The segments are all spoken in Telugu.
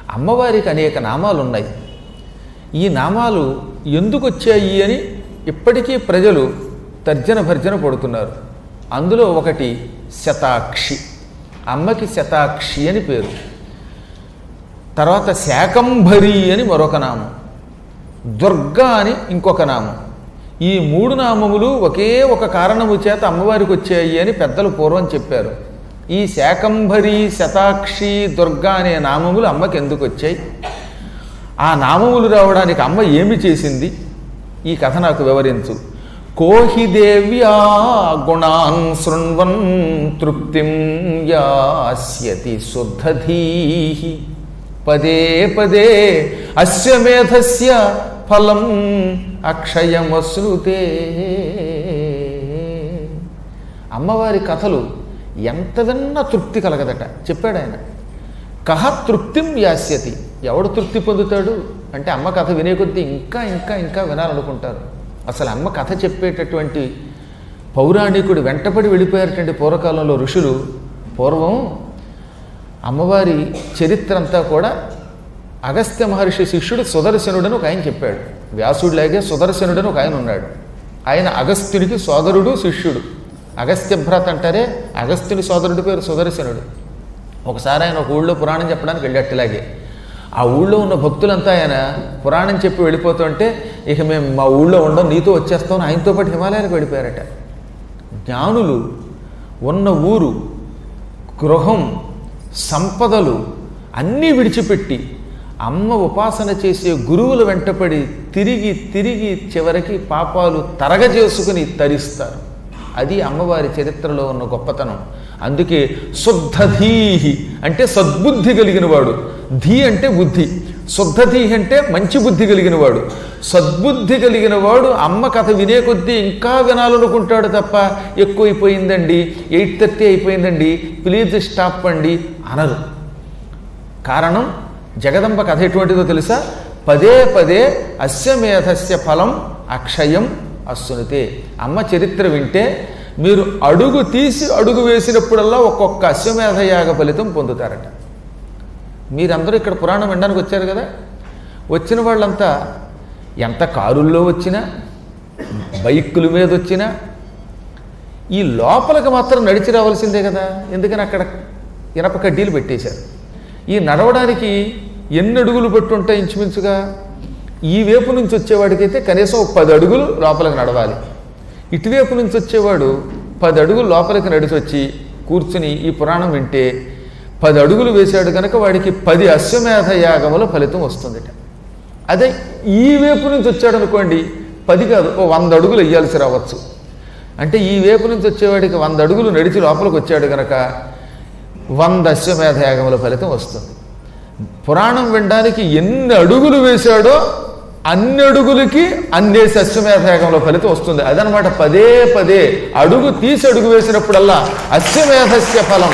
అమ్మవారికి అనేక నామాలు ఉన్నాయి ఈ నామాలు ఎందుకు వచ్చాయి అని ఇప్పటికీ ప్రజలు తర్జన భర్జన పడుతున్నారు అందులో ఒకటి శతాక్షి అమ్మకి శతాక్షి అని పేరు తర్వాత శాకంభరి అని మరొక నామం దుర్గా అని ఇంకొక నామం ఈ మూడు నామములు ఒకే ఒక కారణము చేత అమ్మవారికి వచ్చాయి అని పెద్దలు పూర్వం చెప్పారు ఈ శాకంభరి శతాక్షి దుర్గా అనే నామములు అమ్మకి ఎందుకు వచ్చాయి ఆ నామములు రావడానికి అమ్మ ఏమి చేసింది ఈ కథ నాకు వివరించు కోహి దేవ్యా గుణాన్ శృణ్వన్ తృప్తిం యాస్యతి శుద్ధధీహి పదే పదే అస్య మేధస్య ఫలం అక్షయమశ్నుతే అమ్మవారి కథలు ఎంత విన్నా తృప్తి కలగదట చెప్పాడు ఆయన కహ తృప్తిం యాస్యతి ఎవడు తృప్తి పొందుతాడు అంటే అమ్మ కథ వినే కొద్దీ ఇంకా ఇంకా ఇంకా వినాలనుకుంటారు అసలు అమ్మ కథ చెప్పేటటువంటి పౌరాణికుడు వెంటపడి వెళ్ళిపోయారటువంటి పూర్వకాలంలో ఋషులు పూర్వం అమ్మవారి చరిత్ర అంతా కూడా అగస్త్య మహర్షి శిష్యుడు సుదర్శనుడని ఒక ఆయన చెప్పాడు వ్యాసుడిలాగే సుదర్శనుడని ఒక ఆయన ఉన్నాడు ఆయన అగస్త్యునికి సోదరుడు శిష్యుడు అగస్త్యభ్రత అంటారే అగస్త్యుని సోదరుడి పేరు సుదర్శనుడు ఒకసారి ఆయన ఒక ఊళ్ళో పురాణం చెప్పడానికి వెళ్ళేట్టులాగే ఆ ఊళ్ళో ఉన్న భక్తులంతా ఆయన పురాణం చెప్పి వెళ్ళిపోతుంటే ఇక మేము మా ఊళ్ళో ఉండం నీతో వచ్చేస్తాం ఆయనతో పాటు హిమాలయాలకు వెళ్ళిపోయారట జ్ఞానులు ఉన్న ఊరు గృహం సంపదలు అన్నీ విడిచిపెట్టి అమ్మ ఉపాసన చేసే గురువుల వెంటపడి తిరిగి తిరిగి చివరికి పాపాలు తరగజేసుకుని తరిస్తారు అది అమ్మవారి చరిత్రలో ఉన్న గొప్పతనం అందుకే శుద్ధధీహి అంటే సద్బుద్ధి కలిగిన వాడు ధీ అంటే బుద్ధి శుద్ధధీ అంటే మంచి బుద్ధి కలిగిన వాడు సద్బుద్ధి కలిగిన వాడు అమ్మ కథ వినే కొద్దీ ఇంకా వినాలనుకుంటాడు తప్ప ఎక్కువైపోయిందండి ఎయిట్ థర్టీ అయిపోయిందండి ప్లీజ్ స్టాప్ అండి అనరు కారణం జగదంబ కథ ఎటువంటిదో తెలుసా పదే పదే అస్యమేధస్య ఫలం అక్షయం అస్సునితే అమ్మ చరిత్ర వింటే మీరు అడుగు తీసి అడుగు వేసినప్పుడల్లా ఒక్కొక్క అశ్వమేధ యాగ ఫలితం పొందుతారట మీరందరూ ఇక్కడ పురాణం వినడానికి వచ్చారు కదా వచ్చిన వాళ్ళంతా ఎంత కారుల్లో వచ్చినా బైకుల మీద వచ్చినా ఈ లోపలికి మాత్రం నడిచి రావాల్సిందే కదా ఎందుకని అక్కడ ఇనప కడ్డీలు పెట్టేశారు ఈ నడవడానికి ఎన్ని అడుగులు పెట్టుంటాయి ఇంచుమించుగా ఈ వైపు నుంచి వచ్చేవాడికైతే కనీసం ఒక పది అడుగులు లోపలికి నడవాలి ఇటువైపు నుంచి వచ్చేవాడు పది అడుగులు లోపలికి నడిచి వచ్చి కూర్చుని ఈ పురాణం వింటే పది అడుగులు వేశాడు కనుక వాడికి పది అశ్వమేధ యాగముల ఫలితం వస్తుందిట అదే ఈ వైపు నుంచి వచ్చాడు అనుకోండి పది కాదు ఓ వంద అడుగులు వేయాల్సి రావచ్చు అంటే ఈ వైపు నుంచి వచ్చేవాడికి వంద అడుగులు నడిచి లోపలికి వచ్చాడు కనుక వంద అశ్వమేధ యాగముల ఫలితం వస్తుంది పురాణం వినడానికి ఎన్ని అడుగులు వేశాడో అన్ని అడుగులకి అన్నేసి అశ్వమేధ యాగంలో ఫలితం వస్తుంది అదనమాట పదే పదే అడుగు తీసి అడుగు వేసినప్పుడల్లా అశ్వమేధస్య ఫలం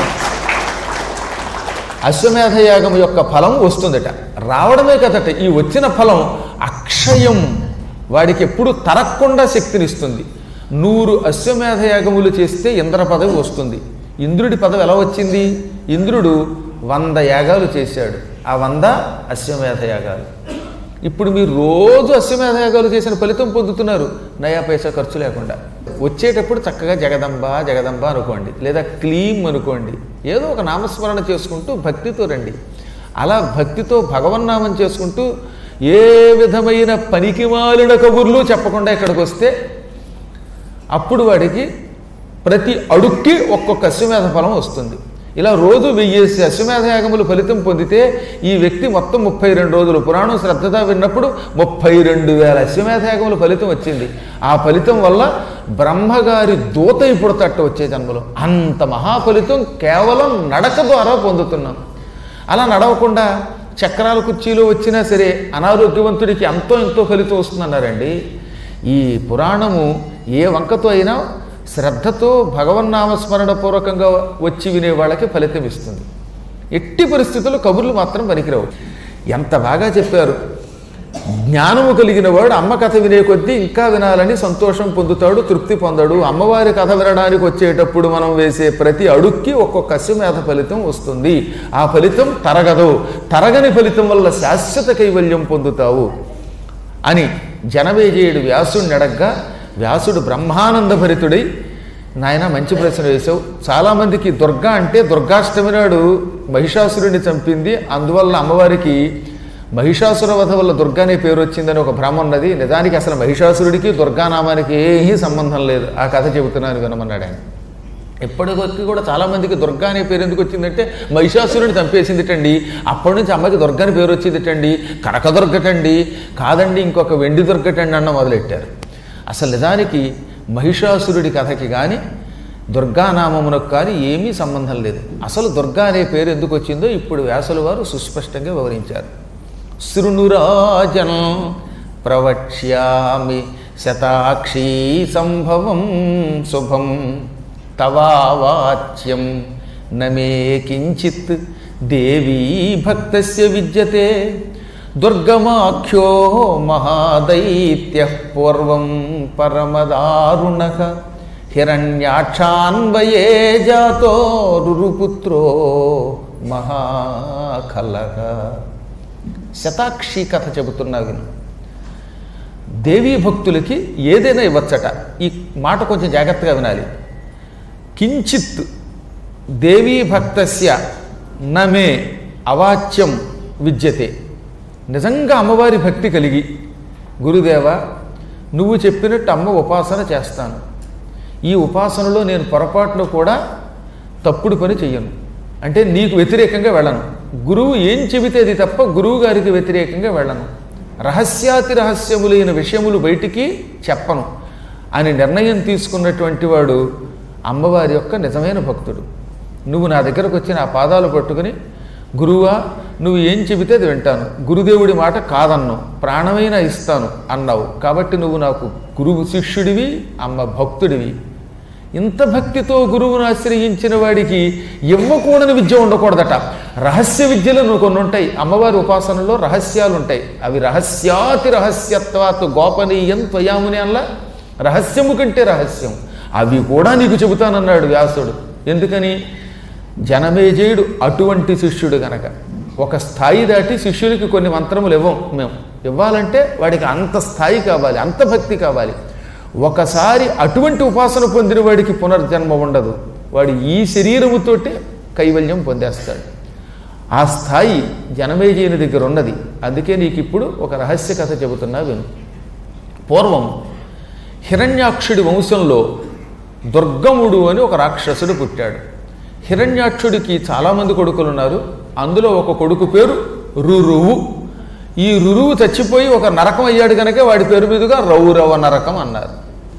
అశ్వమేధ యాగం యొక్క ఫలం వస్తుందట రావడమే కదట ఈ వచ్చిన ఫలం అక్షయం వాడికి ఎప్పుడు తరక్కుండా శక్తినిస్తుంది నూరు అశ్వమేధ యాగములు చేస్తే ఇంద్ర పదవి వస్తుంది ఇంద్రుడి పదవి ఎలా వచ్చింది ఇంద్రుడు వంద యాగాలు చేశాడు ఆ వంద అశ్వమేధ యాగాలు ఇప్పుడు మీరు రోజు అశ్వమేధ యాగాలు చేసిన ఫలితం పొందుతున్నారు నయా పైసా ఖర్చు లేకుండా వచ్చేటప్పుడు చక్కగా జగదంబ జగదంబ అనుకోండి లేదా క్లీం అనుకోండి ఏదో ఒక నామస్మరణ చేసుకుంటూ భక్తితో రండి అలా భక్తితో భగవన్నామం చేసుకుంటూ ఏ విధమైన పనికిమాలిన కబుర్లు చెప్పకుండా ఇక్కడికి వస్తే అప్పుడు వాడికి ప్రతి అడుక్కి ఒక్కొక్క అశ్వమేధ ఫలం వస్తుంది ఇలా రోజు వెయ్యేసి అశ్వమేధ యాగములు ఫలితం పొందితే ఈ వ్యక్తి మొత్తం ముప్పై రెండు రోజులు పురాణం శ్రద్ధగా విన్నప్పుడు ముప్పై రెండు వేల అశ్వమేధ యాగములు ఫలితం వచ్చింది ఆ ఫలితం వల్ల బ్రహ్మగారి దూత ఇప్పుడు తట్ట వచ్చే జన్మలో అంత మహాఫలితం కేవలం నడక ద్వారా పొందుతున్నాం అలా నడవకుండా చక్రాల కుర్చీలో వచ్చినా సరే అనారోగ్యవంతుడికి ఎంతో ఎంతో ఫలితం వస్తుందన్నారండి ఈ పురాణము ఏ వంకతో అయినా శ్రద్ధతో భగవన్నామస్మరణ పూర్వకంగా వచ్చి వినే వాళ్ళకి ఫలితం ఇస్తుంది ఎట్టి పరిస్థితుల్లో కబుర్లు మాత్రం పనికిరావు ఎంత బాగా చెప్పారు జ్ఞానము కలిగిన వాడు అమ్మ కథ వినే కొద్దీ ఇంకా వినాలని సంతోషం పొందుతాడు తృప్తి పొందడు అమ్మవారి కథ వినడానికి వచ్చేటప్పుడు మనం వేసే ప్రతి అడుక్కి ఒక్కొక్క అశ్వమేధ ఫలితం వస్తుంది ఆ ఫలితం తరగదు తరగని ఫలితం వల్ల శాశ్వత కైవల్యం పొందుతావు అని జనమేజయుడు వ్యాసుడిని అడగ్గా వ్యాసుడు బ్రహ్మానంద భరితుడై నాయన మంచి ప్రశ్న వేశావు చాలామందికి దుర్గా అంటే దుర్గాష్టమి నాడు మహిషాసురుడిని చంపింది అందువల్ల అమ్మవారికి మహిషాసుర వధ వల్ల దుర్గా అనే పేరు వచ్చిందని ఒక భ్రమ ఉన్నది నిజానికి అసలు మహిషాసురుడికి దుర్గానామానికి ఏమీ సంబంధం లేదు ఆ కథ చెబుతున్నాను వినమన్నాడు ఆయన ఇప్పటికొచ్చి కూడా చాలా మందికి దుర్గా అనే పేరు ఎందుకు వచ్చిందంటే మహిషాసురుని చంపేసిందిటండి అప్పటి నుంచి అమ్మకి దుర్గా అని పేరు వచ్చిందిటండి కనకదుర్గటండి కాదండి ఇంకొక వెండి దుర్గటండి అన్న మొదలెట్టారు అసలు నిజానికి మహిషాసురుడి కథకి కానీ దుర్గానామమునకు కానీ ఏమీ సంబంధం లేదు అసలు దుర్గా అనే పేరు ఎందుకు వచ్చిందో ఇప్పుడు వ్యాసుల వారు సుస్పష్టంగా వివరించారు శృణురాజన్ ప్రవక్ష్యామి శతాక్షీ సంభవం శుభం తవావాచ్యం నమే కించిత్ దేవీ భక్తస్య విద్యతే దుర్గమాఖ్యో మహాదైత్య పూర్వం పరమదారుణక హిరణ్యాక్షాన్వయే జాతో రురుపుత్రో మహాఖలక శతాక్షి కథ చెబుతున్నా విను దేవీ భక్తులకి ఏదైనా ఇవ్వచ్చట ఈ మాట కొంచెం జాగ్రత్తగా వినాలి కించిత్ దేవీ భక్తస్య నమే అవాచ్యం విద్యతే నిజంగా అమ్మవారి భక్తి కలిగి గురుదేవ నువ్వు చెప్పినట్టు అమ్మ ఉపాసన చేస్తాను ఈ ఉపాసనలో నేను పొరపాటులో కూడా తప్పుడు పని చెయ్యను అంటే నీకు వ్యతిరేకంగా వెళ్ళను గురువు ఏం చెబితే అది తప్ప గురువు గారికి వ్యతిరేకంగా వెళ్ళను రహస్యాతి రహస్యములైన విషయములు బయటికి చెప్పను అని నిర్ణయం తీసుకున్నటువంటి వాడు అమ్మవారి యొక్క నిజమైన భక్తుడు నువ్వు నా దగ్గరకు వచ్చి నా పాదాలు పట్టుకుని గురువా నువ్వు ఏం చెబితే అది వింటాను గురుదేవుడి మాట కాదన్నావు ప్రాణమైనా ఇస్తాను అన్నావు కాబట్టి నువ్వు నాకు గురువు శిష్యుడివి అమ్మ భక్తుడివి ఇంత భక్తితో గురువును ఆశ్రయించిన వాడికి ఇవ్వకూడని విద్య ఉండకూడదట రహస్య విద్యలు నువ్వు కొన్ని ఉంటాయి అమ్మవారి ఉపాసనలో రహస్యాలు ఉంటాయి అవి రహస్యాతి రహస్యత్వాత్ గోపనీయం త్వయాముని అల్ల రహస్యము కంటే రహస్యం అవి కూడా నీకు చెబుతానన్నాడు వ్యాసుడు ఎందుకని జనమేజయుడు అటువంటి శిష్యుడు గనక ఒక స్థాయి దాటి శిష్యునికి కొన్ని మంత్రములు ఇవ్వం మేము ఇవ్వాలంటే వాడికి అంత స్థాయి కావాలి అంత భక్తి కావాలి ఒకసారి అటువంటి ఉపాసన పొందిన వాడికి పునర్జన్మ ఉండదు వాడు ఈ శరీరముతోటే కైవల్యం పొందేస్తాడు ఆ స్థాయి జనమేజయుని దగ్గర ఉన్నది అందుకే నీకు ఇప్పుడు ఒక రహస్య కథ చెబుతున్నా విను పూర్వం హిరణ్యాక్షుడి వంశంలో దుర్గముడు అని ఒక రాక్షసుడు పుట్టాడు హిరణ్యాక్షుడికి చాలామంది కొడుకులు ఉన్నారు అందులో ఒక కొడుకు పేరు రురువు ఈ రురువు చచ్చిపోయి ఒక నరకం అయ్యాడు కనుక వాడి పేరు మీదుగా రౌరవ నరకం అన్నారు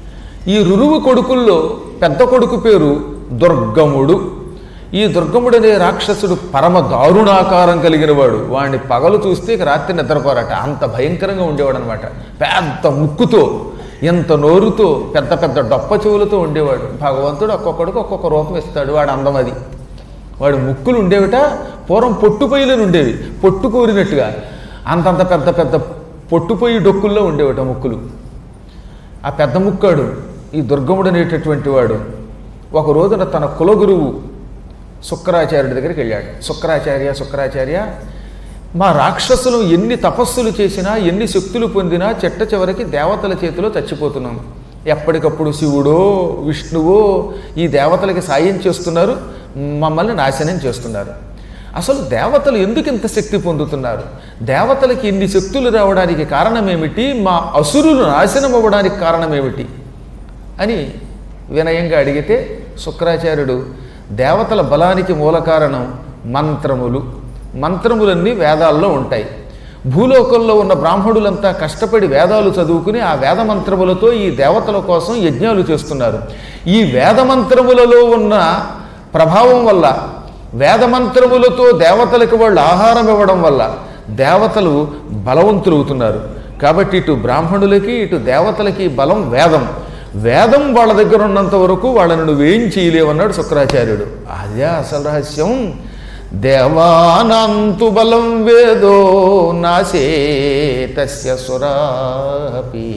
ఈ రురువు కొడుకుల్లో పెద్ద కొడుకు పేరు దుర్గముడు ఈ దుర్గముడు అనే రాక్షసుడు పరమ దారుణాకారం కలిగిన వాడు వాడిని పగలు చూస్తే ఇక రాత్రి నిద్రపోరట అంత భయంకరంగా ఉండేవాడు అనమాట పెద్ద ముక్కుతో ఎంత నోరుతో పెద్ద పెద్ద డొప్ప చెవులతో ఉండేవాడు భగవంతుడు ఒక్కొక్కడికి ఒక్కొక్క రూపం ఇస్తాడు వాడు అందం అది వాడు ముక్కులు ఉండేవిట పూర్వం పొట్టుపొయ్యిలను ఉండేవి పొట్టు కూరినట్టుగా అంతంత పెద్ద పెద్ద పొట్టుపొయ్యి డొక్కుల్లో ఉండేవిట ముక్కులు ఆ పెద్ద ముక్కాడు ఈ దుర్గముడు అనేటటువంటి వాడు ఒక రోజున తన కులగురువు శుక్రాచార్యుడి దగ్గరికి వెళ్ళాడు శుక్రాచార్య శుక్రాచార్య మా రాక్షసులు ఎన్ని తపస్సులు చేసినా ఎన్ని శక్తులు పొందినా చెట్ట చివరికి దేవతల చేతిలో చచ్చిపోతున్నాం ఎప్పటికప్పుడు శివుడో విష్ణువో ఈ దేవతలకి సాయం చేస్తున్నారు మమ్మల్ని నాశనం చేస్తున్నారు అసలు దేవతలు ఎందుకు ఇంత శక్తి పొందుతున్నారు దేవతలకి ఇన్ని శక్తులు రావడానికి కారణమేమిటి మా అసురులు నాశనం అవ్వడానికి కారణమేమిటి అని వినయంగా అడిగితే శుక్రాచార్యుడు దేవతల బలానికి మూల కారణం మంత్రములు మంత్రములన్నీ వేదాల్లో ఉంటాయి భూలోకంలో ఉన్న బ్రాహ్మణులంతా కష్టపడి వేదాలు చదువుకుని ఆ వేద మంత్రములతో ఈ దేవతల కోసం యజ్ఞాలు చేస్తున్నారు ఈ వేద మంత్రములలో ఉన్న ప్రభావం వల్ల వేదమంత్రములతో దేవతలకు వాళ్ళు ఆహారం ఇవ్వడం వల్ల దేవతలు బలవంతులు అవుతున్నారు కాబట్టి ఇటు బ్రాహ్మణులకి ఇటు దేవతలకి బలం వేదం వేదం వాళ్ళ దగ్గర ఉన్నంత వరకు వాళ్ళని నువ్వేం చేయలేవన్నాడు శుక్రాచార్యుడు అదే అసలు రహస్యం దేవానంతు బలం వేదో నాశే తస్య సురాపి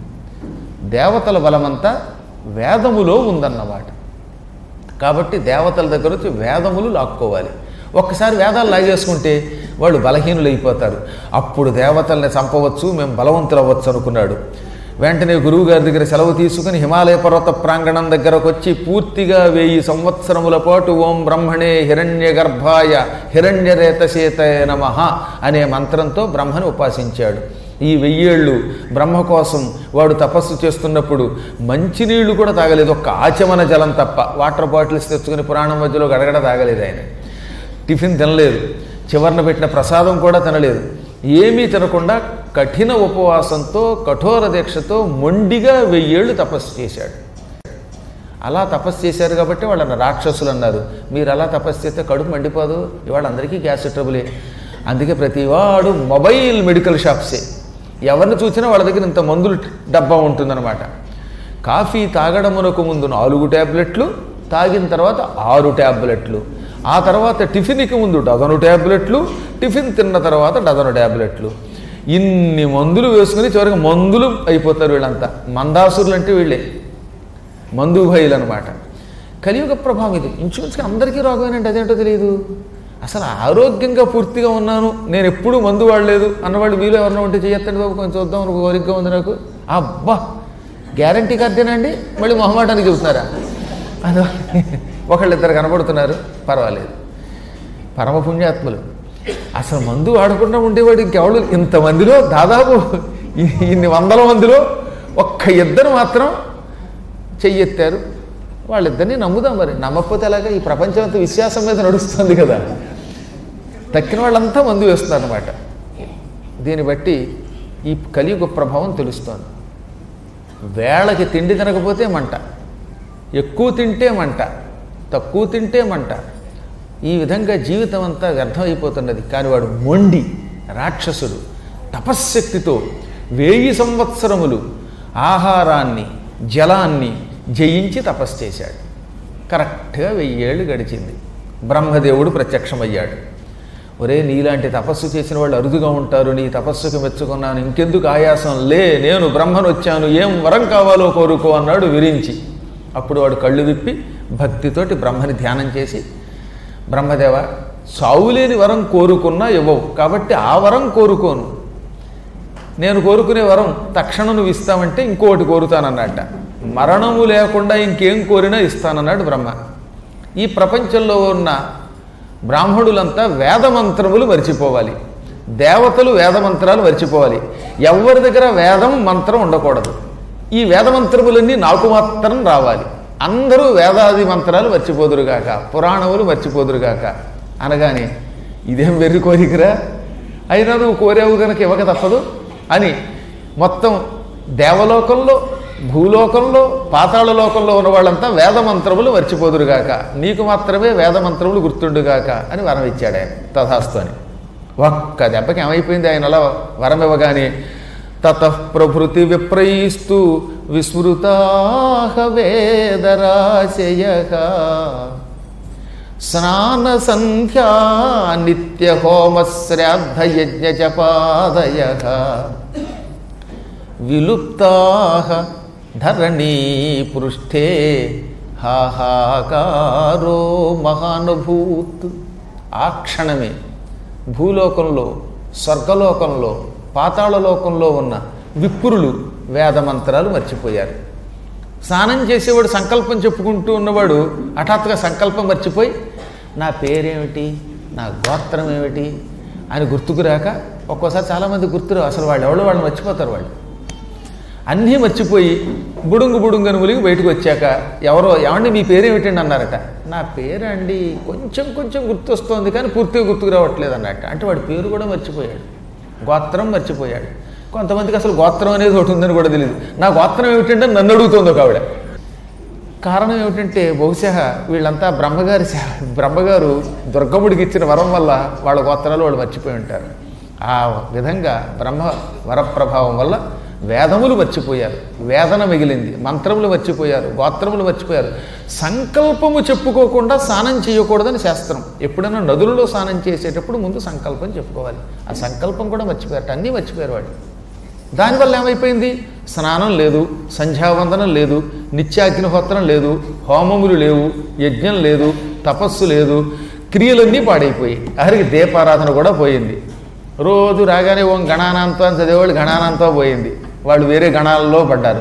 దేవతల బలమంతా వేదములో ఉందన్నమాట కాబట్టి దేవతల దగ్గర వచ్చి వేదములు లాక్కోవాలి ఒక్కసారి వేదాలు లాగేసుకుంటే వాళ్ళు బలహీనులు అయిపోతారు అప్పుడు దేవతల్ని చంపవచ్చు మేము బలవంతులు అవ్వచ్చు అనుకున్నాడు వెంటనే గురువు గారి దగ్గర సెలవు తీసుకుని హిమాలయ పర్వత ప్రాంగణం దగ్గరకు వచ్చి పూర్తిగా వెయ్యి సంవత్సరముల పాటు ఓం బ్రహ్మణే హిరణ్య గర్భాయ హిరణ్యరేతశేతయ నమ అనే మంత్రంతో బ్రహ్మను ఉపాసించాడు ఈ వెయ్యేళ్ళు బ్రహ్మ కోసం వాడు తపస్సు చేస్తున్నప్పుడు మంచినీళ్లు కూడా తాగలేదు ఒక్క ఆచమన జలం తప్ప వాటర్ బాటిల్స్ తెచ్చుకుని పురాణం మధ్యలో గడగడ తాగలేదు ఆయన టిఫిన్ తినలేదు చివరన పెట్టిన ప్రసాదం కూడా తినలేదు ఏమీ తినకుండా కఠిన ఉపవాసంతో కఠోర దీక్షతో మొండిగా వెయ్యేళ్ళు తపస్సు చేశాడు అలా తపస్సు చేశారు కాబట్టి వాళ్ళని రాక్షసులు అన్నారు మీరు అలా తపస్సు చేస్తే కడుపు మండిపోదు ఇవాళ అందరికీ గ్యాస్ ట్రబులే అందుకే ప్రతివాడు మొబైల్ మెడికల్ షాప్సే ఎవరిని చూసినా వాళ్ళ దగ్గర ఇంత మందులు డబ్బా ఉంటుందన్నమాట కాఫీ తాగడమునకు ముందు నాలుగు ట్యాబ్లెట్లు తాగిన తర్వాత ఆరు ట్యాబ్లెట్లు ఆ తర్వాత టిఫిన్కి ముందు డజను ట్యాబ్లెట్లు టిఫిన్ తిన్న తర్వాత డజను ట్యాబ్లెట్లు ఇన్ని మందులు వేసుకుని చివరికి మందులు అయిపోతారు వీళ్ళంతా మందాసురులు అంటే వీళ్ళే మందు భయులు అనమాట కలియుగ ప్రభావం ఇది ఇంచుమించుగా అందరికీ రోగమేనంటే అదేంటో తెలియదు అసలు ఆరోగ్యంగా పూర్తిగా ఉన్నాను నేను ఎప్పుడూ మందు వాడలేదు అన్నవాళ్ళు మీలో ఎవరైనా ఉంటే చేయొద్దండి బాబు కొంచెం చూద్దాం ఒక కోరికగా ఉంది నాకు అబ్బా గ్యారంటీ కార్డేనండి మళ్ళీ మొహమాటానికి చెబుతున్నారా అదో ఒకళ్ళిద్దరు కనపడుతున్నారు పర్వాలేదు పరమ పుణ్యాత్ములు అసలు మందు వాడకుండా ఉండేవాడు ఇంకెవడు ఇంతమందిలో దాదాపు ఇ- ఇన్ని వందల మందిలో ఒక్క ఇద్దరు మాత్రం చెయ్యెత్తారు వాళ్ళిద్దరిని నమ్ముదాం మరి నమ్మకపోతే ఎలాగా ఈ ప్రపంచం అంతా విశ్వాసం మీద నడుస్తుంది కదా తక్కిన వాళ్ళంతా మందు వేస్తున్నారు అనమాట దీన్ని బట్టి ఈ కలియుగ ప్రభావం తెలుస్తోంది వేళకి తిండి తినకపోతే మంట ఎక్కువ తింటే మంట తక్కువ తింటే మంట ఈ విధంగా జీవితం అంతా వ్యర్థమైపోతున్నది కానీ వాడు మొండి రాక్షసుడు తపశ్శక్తితో వేయి సంవత్సరములు ఆహారాన్ని జలాన్ని జయించి తపస్సు చేశాడు కరెక్ట్గా వెయ్యేళ్ళు గడిచింది బ్రహ్మదేవుడు ప్రత్యక్షమయ్యాడు ఒరే నీలాంటి తపస్సు చేసిన వాళ్ళు అరుదుగా ఉంటారు నీ తపస్సుకు మెచ్చుకున్నాను ఇంకెందుకు ఆయాసం లే నేను బ్రహ్మను వచ్చాను ఏం వరం కావాలో కోరుకో అన్నాడు విరించి అప్పుడు వాడు కళ్ళు విప్పి భక్తితోటి బ్రహ్మని ధ్యానం చేసి బ్రహ్మదేవ సావులేని వరం కోరుకున్నా ఇవ్వవు కాబట్టి ఆ వరం కోరుకోను నేను కోరుకునే వరం తక్షణం నువ్వు ఇస్తామంటే ఇంకోటి కోరుతానన్నట్ట మరణము లేకుండా ఇంకేం కోరినా ఇస్తానన్నాడు బ్రహ్మ ఈ ప్రపంచంలో ఉన్న బ్రాహ్మణులంతా వేదమంత్రములు మర్చిపోవాలి దేవతలు వేదమంత్రాలు మర్చిపోవాలి ఎవరి దగ్గర వేదం మంత్రం ఉండకూడదు ఈ వేదమంత్రములన్నీ నాకు మాత్రం రావాలి అందరూ వేదాది మంత్రాలు మర్చిపోదురుగాక పురాణములు మర్చిపోదురుగాక అనగానే ఇదేం వెర్రి కోరికరా అయినా నువ్వు కోరావు కనుక ఇవ్వక తప్పదు అని మొత్తం దేవలోకంలో భూలోకంలో పాతాళ లోకంలో ఉన్న వాళ్ళంతా వేదమంత్రములు మర్చిపోదురుగాక నీకు మాత్రమే వేదమంత్రములు గుర్తుండుగాక అని వరం ఇచ్చాడు ఆయన తథాస్తు అని ఒక్క దెబ్బకి ఏమైపోయింది ఆయన అలా వరం ఇవ్వగానే తత ప్రభృతి విప్రయిస్తూ విస్మృతా వేదరాశయ స్నాన సంధ్యా నిత్య హోమ శ్రాద్ధ యజ్ఞ జపాదయ విలుప్తా ధరణీ పృష్ఠే హాహాకారో మహానుభూత్ ఆ క్షణమే భూలోకంలో స్వర్గలోకంలో పాతాళలోకంలో ఉన్న విప్రులు వేదమంత్రాలు మర్చిపోయారు స్నానం చేసేవాడు సంకల్పం చెప్పుకుంటూ ఉన్నవాడు హఠాత్తుగా సంకల్పం మర్చిపోయి నా పేరేమిటి నా గోత్రం ఏమిటి అని గుర్తుకు రాక ఒక్కోసారి చాలామంది గుర్తురు అసలు వాళ్ళు ఎవరో వాళ్ళు మర్చిపోతారు వాళ్ళు అన్నీ మర్చిపోయి బుడుంగు బుడుంగు అని ములిగి బయటకు వచ్చాక ఎవరో ఏమండి మీ పేరేమిటండి అన్నారట నా పేరండి కొంచెం కొంచెం గుర్తొస్తోంది కానీ పూర్తిగా గుర్తుకు రావట్లేదు అన్నట్ట అంటే వాడి పేరు కూడా మర్చిపోయాడు గోత్రం మర్చిపోయాడు కొంతమందికి అసలు గోత్రం అనేది ఒకటి ఉందని కూడా తెలియదు నా గోత్రం ఏమిటంటే నన్ను అడుగుతుంది ఒక ఆవిడ కారణం ఏమిటంటే బహుశా వీళ్ళంతా బ్రహ్మగారి శా- బ్రహ్మగారు దుర్గముడికి ఇచ్చిన వరం వల్ల వాళ్ళ గోత్రాలు వాళ్ళు మర్చిపోయి ఉంటారు ఆ విధంగా బ్రహ్మ వరప్రభావం వల్ల వేదములు మర్చిపోయారు వేదన మిగిలింది మంత్రములు మర్చిపోయారు గోత్రములు మర్చిపోయారు సంకల్పము చెప్పుకోకుండా స్నానం చేయకూడదని శాస్త్రం ఎప్పుడైనా నదులలో స్నానం చేసేటప్పుడు ముందు సంకల్పం చెప్పుకోవాలి ఆ సంకల్పం కూడా మర్చిపోయారు అన్నీ మర్చిపోయారు వాళ్ళు దానివల్ల ఏమైపోయింది స్నానం లేదు సంధ్యావందనం లేదు నిత్యాగ్నిహోత్రం లేదు హోమములు లేవు యజ్ఞం లేదు తపస్సు లేదు క్రియలన్నీ పాడైపోయాయి ఆఖరికి దీపారాధన కూడా పోయింది రోజు రాగానే ఓం గణానాంతో అని చదివేవాళ్ళు గణానాంతో పోయింది వాళ్ళు వేరే గణాలలో పడ్డారు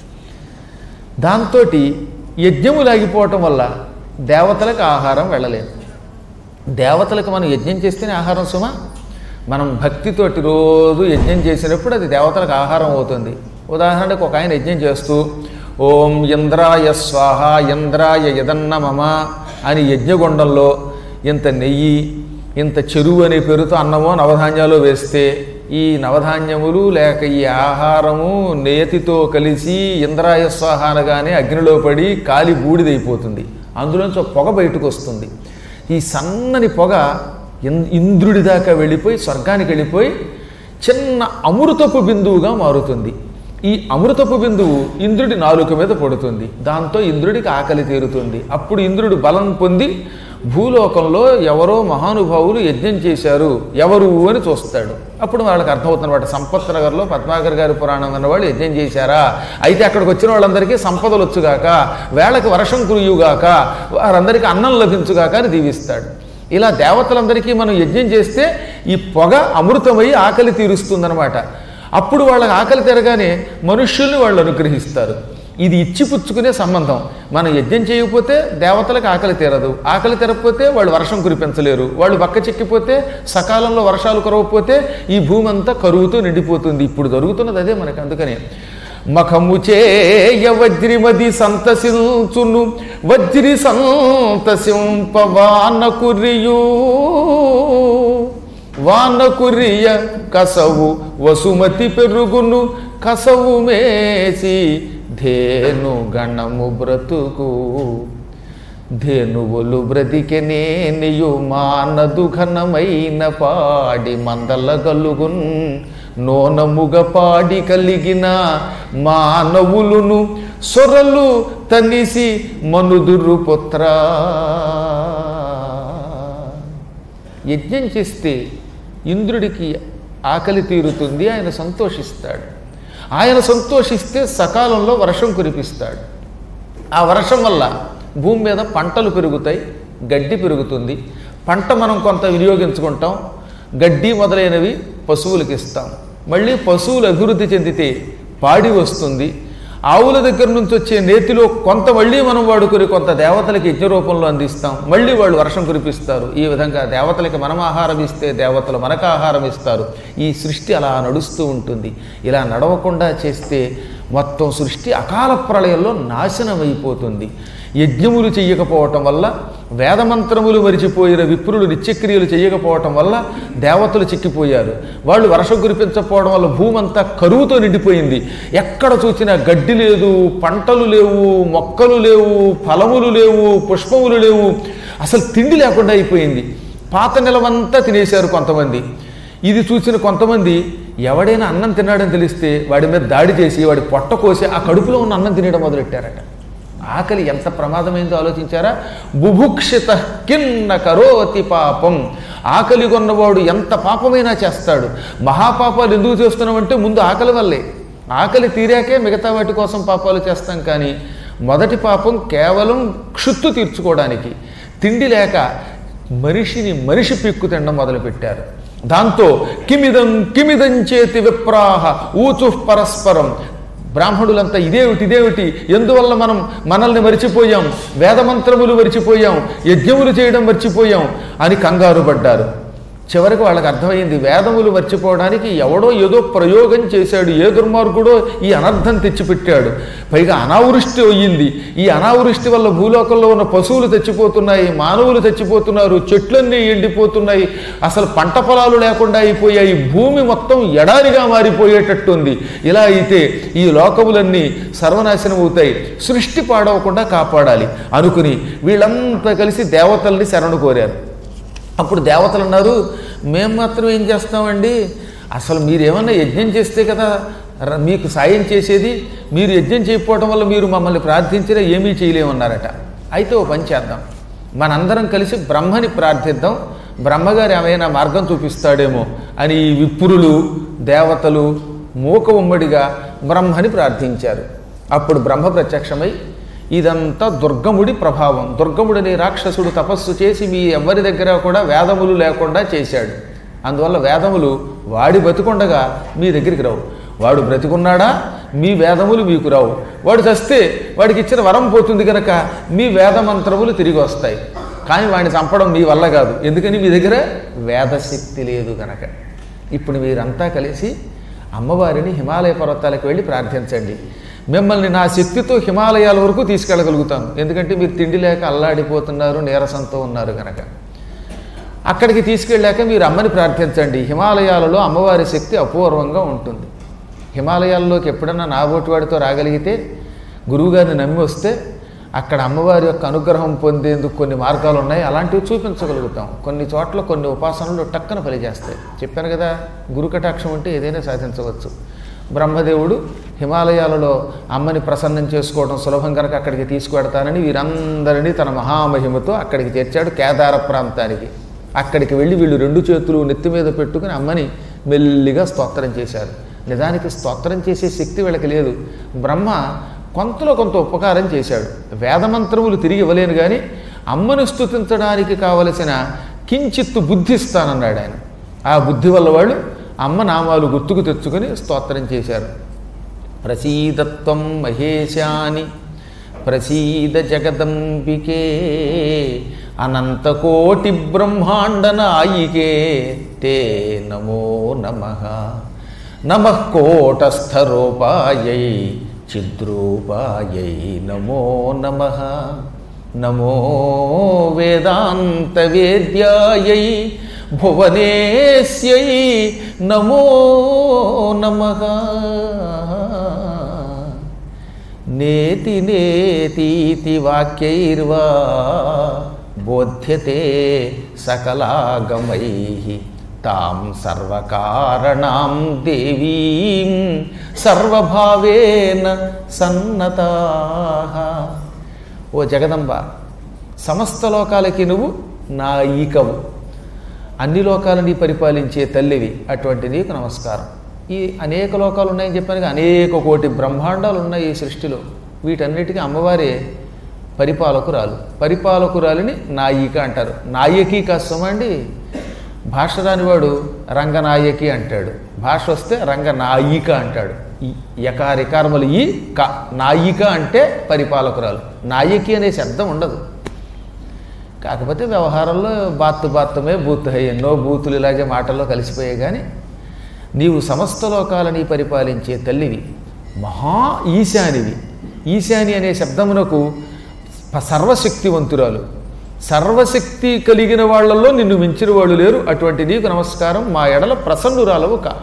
దాంతో యజ్ఞములు ఆగిపోవటం వల్ల దేవతలకు ఆహారం వెళ్ళలేదు దేవతలకు మనం యజ్ఞం చేస్తేనే ఆహారం సుమా మనం భక్తితోటి రోజు యజ్ఞం చేసినప్పుడు అది దేవతలకు ఆహారం అవుతుంది ఉదాహరణకు ఒక ఆయన యజ్ఞం చేస్తూ ఓం ఇంద్రాయ స్వాహ ఇంద్రాయ యదన్న మమ అని యజ్ఞగుండంలో ఇంత నెయ్యి ఇంత చెరువు అనే పేరుతో అన్నమో నవధాన్యాలు వేస్తే ఈ నవధాన్యములు లేక ఈ ఆహారము నేతితో కలిసి ఇంద్రాయ స్వాహ అనగానే అగ్నిలో పడి కాలి బూడిదైపోతుంది అందులోంచి ఒక పొగ బయటకు వస్తుంది ఈ సన్నని పొగ ఇన్- ఇంద్రుడి దాకా వెళ్ళిపోయి స్వర్గానికి వెళ్ళిపోయి చిన్న అమృతపు బిందువుగా మారుతుంది ఈ అమృతపు బిందువు ఇంద్రుడి నాలుక మీద పడుతుంది దాంతో ఇంద్రుడికి ఆకలి తీరుతుంది అప్పుడు ఇంద్రుడు బలం పొంది భూలోకంలో ఎవరో మహానుభావులు యజ్ఞం చేశారు ఎవరు అని చూస్తాడు అప్పుడు వాళ్ళకి అర్థమవుతున్నమాట సంపత్ నగర్లో పద్మాకర్ గారి పురాణం అన్న వాళ్ళు యజ్ఞం చేశారా అయితే అక్కడికి వచ్చిన వాళ్ళందరికీ సంపదలు వచ్చుగాక వేళకి వర్షం కురియుగాక వారందరికీ అన్నం లభించుగాక అని దీవిస్తాడు ఇలా దేవతలందరికీ మనం యజ్ఞం చేస్తే ఈ పొగ అమృతమై ఆకలి తీరుస్తుందన్నమాట అప్పుడు వాళ్ళకి ఆకలి తీరగానే మనుష్యుల్ని వాళ్ళు అనుగ్రహిస్తారు ఇది ఇచ్చి పుచ్చుకునే సంబంధం మనం యజ్ఞం చేయకపోతే దేవతలకు ఆకలి తీరదు ఆకలి తీరకపోతే వాళ్ళు వర్షం కురిపించలేరు వాళ్ళు బక్క చిక్కిపోతే సకాలంలో వర్షాలు కురవకపోతే ఈ భూమి అంతా కరువుతో నిండిపోతుంది ఇప్పుడు జరుగుతున్నది అదే మనకి అందుకనే మఖము చేయ వజ్రిమది సంతసించును వజ్రి సంతసింప వాన కురియు వాన కురియ కసవు వసుమతి పెరుగును కసవు మేసి ధేను గణము బ్రతుకు ధేనువులు బ్రతికెనేనియు మానదు ఘనమైన పాడి మందల గలుగున్ నోనముగ పాడి కలిగిన మానవులును సొరలు తనిసి మనుదురు పుత్రా యజ్ఞం చేస్తే ఇంద్రుడికి ఆకలి తీరుతుంది ఆయన సంతోషిస్తాడు ఆయన సంతోషిస్తే సకాలంలో వర్షం కురిపిస్తాడు ఆ వర్షం వల్ల భూమి మీద పంటలు పెరుగుతాయి గడ్డి పెరుగుతుంది పంట మనం కొంత వినియోగించుకుంటాం గడ్డి మొదలైనవి పశువులకు ఇస్తాం మళ్ళీ పశువులు అభివృద్ధి చెందితే పాడి వస్తుంది ఆవుల దగ్గర నుంచి వచ్చే నేతిలో కొంత మళ్ళీ మనం వాడుకొని కొంత దేవతలకి యజ్ఞ రూపంలో అందిస్తాం మళ్ళీ వాళ్ళు వర్షం కురిపిస్తారు ఈ విధంగా దేవతలకి మనం ఆహారం ఇస్తే దేవతలు మనకు ఆహారం ఇస్తారు ఈ సృష్టి అలా నడుస్తూ ఉంటుంది ఇలా నడవకుండా చేస్తే మొత్తం సృష్టి అకాల ప్రళయంలో నాశనం అయిపోతుంది యజ్ఞములు చెయ్యకపోవటం వల్ల వేదమంత్రములు మరిచిపోయిన విప్రులు నిత్యక్రియలు చేయకపోవటం వల్ల దేవతలు చిక్కిపోయారు వాళ్ళు వర్షం కురిపించకపోవడం వల్ల భూమి అంతా కరువుతో నిండిపోయింది ఎక్కడ చూసినా గడ్డి లేదు పంటలు లేవు మొక్కలు లేవు ఫలములు లేవు పుష్పములు లేవు అసలు తిండి లేకుండా అయిపోయింది పాత నిలవంతా తినేశారు కొంతమంది ఇది చూసిన కొంతమంది ఎవడైనా అన్నం తిన్నాడని తెలిస్తే వాడి మీద దాడి చేసి వాడి పొట్ట కోసి ఆ కడుపులో ఉన్న అన్నం తినడం మొదలెట్టారట ఆకలి ఎంత ప్రమాదమైందో ఆలోచించారా బుభుక్షిత కిన్న కరోతి పాపం ఆకలి కొన్నవాడు ఎంత పాపమైనా చేస్తాడు మహాపాపాలు ఎందుకు చేస్తున్నామంటే ముందు ఆకలి వల్లే ఆకలి తీరాకే మిగతా వాటి కోసం పాపాలు చేస్తాం కానీ మొదటి పాపం కేవలం క్షుత్తు తీర్చుకోవడానికి తిండి లేక మనిషిని మనిషి పిక్కు తినడం మొదలుపెట్టారు దాంతో కిమిదం కిమిదం చేతి విప్రాహ ఊచు పరస్పరం బ్రాహ్మణులంతా ఇదేమిటి ఇదేమిటి ఎందువల్ల మనం మనల్ని మరిచిపోయాం వేదమంత్రములు మరిచిపోయాం యజ్ఞములు చేయడం మర్చిపోయాం అని కంగారు పడ్డారు చివరికి వాళ్ళకి అర్థమైంది వేదములు మర్చిపోవడానికి ఎవడో ఏదో ప్రయోగం చేశాడు ఏ దుర్మార్గుడో ఈ అనర్థం తెచ్చిపెట్టాడు పైగా అనావృష్టి అయ్యింది ఈ అనావృష్టి వల్ల భూలోకంలో ఉన్న పశువులు చచ్చిపోతున్నాయి మానవులు చచ్చిపోతున్నారు చెట్లన్నీ ఎండిపోతున్నాయి అసలు పంట పొలాలు లేకుండా అయిపోయాయి భూమి మొత్తం ఎడారిగా మారిపోయేటట్టుంది ఇలా అయితే ఈ లోకములన్నీ సర్వనాశనం అవుతాయి సృష్టి పాడవకుండా కాపాడాలి అనుకుని వీళ్ళంతా కలిసి దేవతల్ని శరణు కోరారు అప్పుడు దేవతలు అన్నారు మేము మాత్రం ఏం చేస్తామండి అసలు మీరేమన్నా యజ్ఞం చేస్తే కదా ర- మీకు సాయం చేసేది మీరు యజ్ఞం చేయకపోవడం వల్ల మీరు మమ్మల్ని ప్రార్థించినా ఏమీ చేయలేమన్నారట అయితే ఓ పని చేద్దాం మనందరం కలిసి బ్రహ్మని ప్రార్థిద్దాం బ్రహ్మగారు ఏమైనా మార్గం చూపిస్తాడేమో అని ఈ విప్రులు దేవతలు మూక ఉమ్మడిగా బ్రహ్మని ప్రార్థించారు అప్పుడు బ్రహ్మ ప్రత్యక్షమై ఇదంతా దుర్గముడి ప్రభావం దుర్గముడని రాక్షసుడు తపస్సు చేసి మీ ఎవరి దగ్గర కూడా వేదములు లేకుండా చేశాడు అందువల్ల వేదములు వాడి బతికుండగా మీ దగ్గరికి రావు వాడు బ్రతికున్నాడా మీ వేదములు మీకు రావు వాడు చస్తే వాడికి ఇచ్చిన వరం పోతుంది కనుక మీ వేదమంత్రములు తిరిగి వస్తాయి కానీ వాడిని చంపడం మీ వల్ల కాదు ఎందుకని మీ దగ్గర వేదశక్తి లేదు కనుక ఇప్పుడు మీరంతా కలిసి అమ్మవారిని హిమాలయ పర్వతాలకు వెళ్ళి ప్రార్థించండి మిమ్మల్ని నా శక్తితో హిమాలయాల వరకు తీసుకెళ్ళగలుగుతాను ఎందుకంటే మీరు తిండి లేక అల్లాడిపోతున్నారు నీరసంతో ఉన్నారు కనుక అక్కడికి తీసుకెళ్ళాక మీరు అమ్మని ప్రార్థించండి హిమాలయాలలో అమ్మవారి శక్తి అపూర్వంగా ఉంటుంది హిమాలయాల్లోకి ఎప్పుడన్నా నాబోటి వాడితో రాగలిగితే గురువుగారిని నమ్మి వస్తే అక్కడ అమ్మవారి యొక్క అనుగ్రహం పొందేందుకు కొన్ని మార్గాలు ఉన్నాయి అలాంటివి చూపించగలుగుతాం కొన్ని చోట్ల కొన్ని ఉపాసనలు టక్కన పనిచేస్తాయి చెప్పాను కదా గురు కటాక్షం ఉంటే ఏదైనా సాధించవచ్చు బ్రహ్మదేవుడు హిమాలయాలలో అమ్మని ప్రసన్నం చేసుకోవడం సులభం కనుక అక్కడికి తీసుకువెడతానని వీరందరినీ తన మహామహిమతో అక్కడికి చేర్చాడు కేదార ప్రాంతానికి అక్కడికి వెళ్ళి వీళ్ళు రెండు చేతులు నెత్తి మీద పెట్టుకుని అమ్మని మెల్లిగా స్తోత్రం చేశారు నిజానికి స్తోత్రం చేసే శక్తి వీళ్ళకి లేదు బ్రహ్మ కొంతలో కొంత ఉపకారం చేశాడు వేదమంత్రములు తిరిగి ఇవ్వలేను కానీ అమ్మను స్తుతించడానికి కావలసిన కించిత్తు బుద్ధి ఇస్తానన్నాడు ఆయన ఆ బుద్ధి వల్ల వాళ్ళు అమ్మ నామాలు గుర్తుకు తెచ్చుకొని స్తోత్రం చేశారు ప్రసీదత్వం మహేశాని ప్రసీద జగదంబికే అనంతకోటి బ్రహ్మాండ నాయికే తే నమో నమ నమ కోటస్థరూపాయై చిద్రూపాయై నమో నమ నమో వేదాంతవేద్యాయై భువనేశ్యై నమో నమ నేతి నేతీతి వాక్యైర్వా బోధ్యతే సకలాగమై తాం సర్వకారణాం దేవీం సర్వభావేన సన్నతా ఓ జగదంబ సమస్త లోకాలకి నువ్వు నా ఈకవు అన్ని లోకాలని పరిపాలించే తల్లివి అటువంటి నీకు నమస్కారం ఈ అనేక లోకాలు ఉన్నాయని చెప్పాను కదా, అనేక కోటి బ్రహ్మాండాలు ఉన్నాయి ఈ సృష్టిలో వీటన్నిటికీ అమ్మవారే పరిపాలకురాలు పరిపాలకురాలిని నాయిక అంటారు నాయకి కష్టమా అండి భాష రానివాడు రంగనాయకి అంటాడు భాష వస్తే రంగనాయిక అంటాడు ఈ యకారికారములు ఈ క నాయిక అంటే పరిపాలకురాలు నాయకి అనే శబ్దం ఉండదు కాకపోతే వ్యవహారంలో బాత్తు బాత్తమే బూత్ హై ఎన్నో బూతులు ఇలాగే మాటల్లో కలిసిపోయాయి కానీ నీవు సమస్త లోకాలని పరిపాలించే తల్లివి మహా ఈశానివి ఈశాని అనే శబ్దమునకు ప- సర్వశక్తివంతురాలు సర్వశక్తి కలిగిన వాళ్ళల్లో నిన్ను మించిన వాళ్ళు లేరు అటువంటి నీకు నమస్కారం మా ఎడల ప్రసన్నురాలవు కా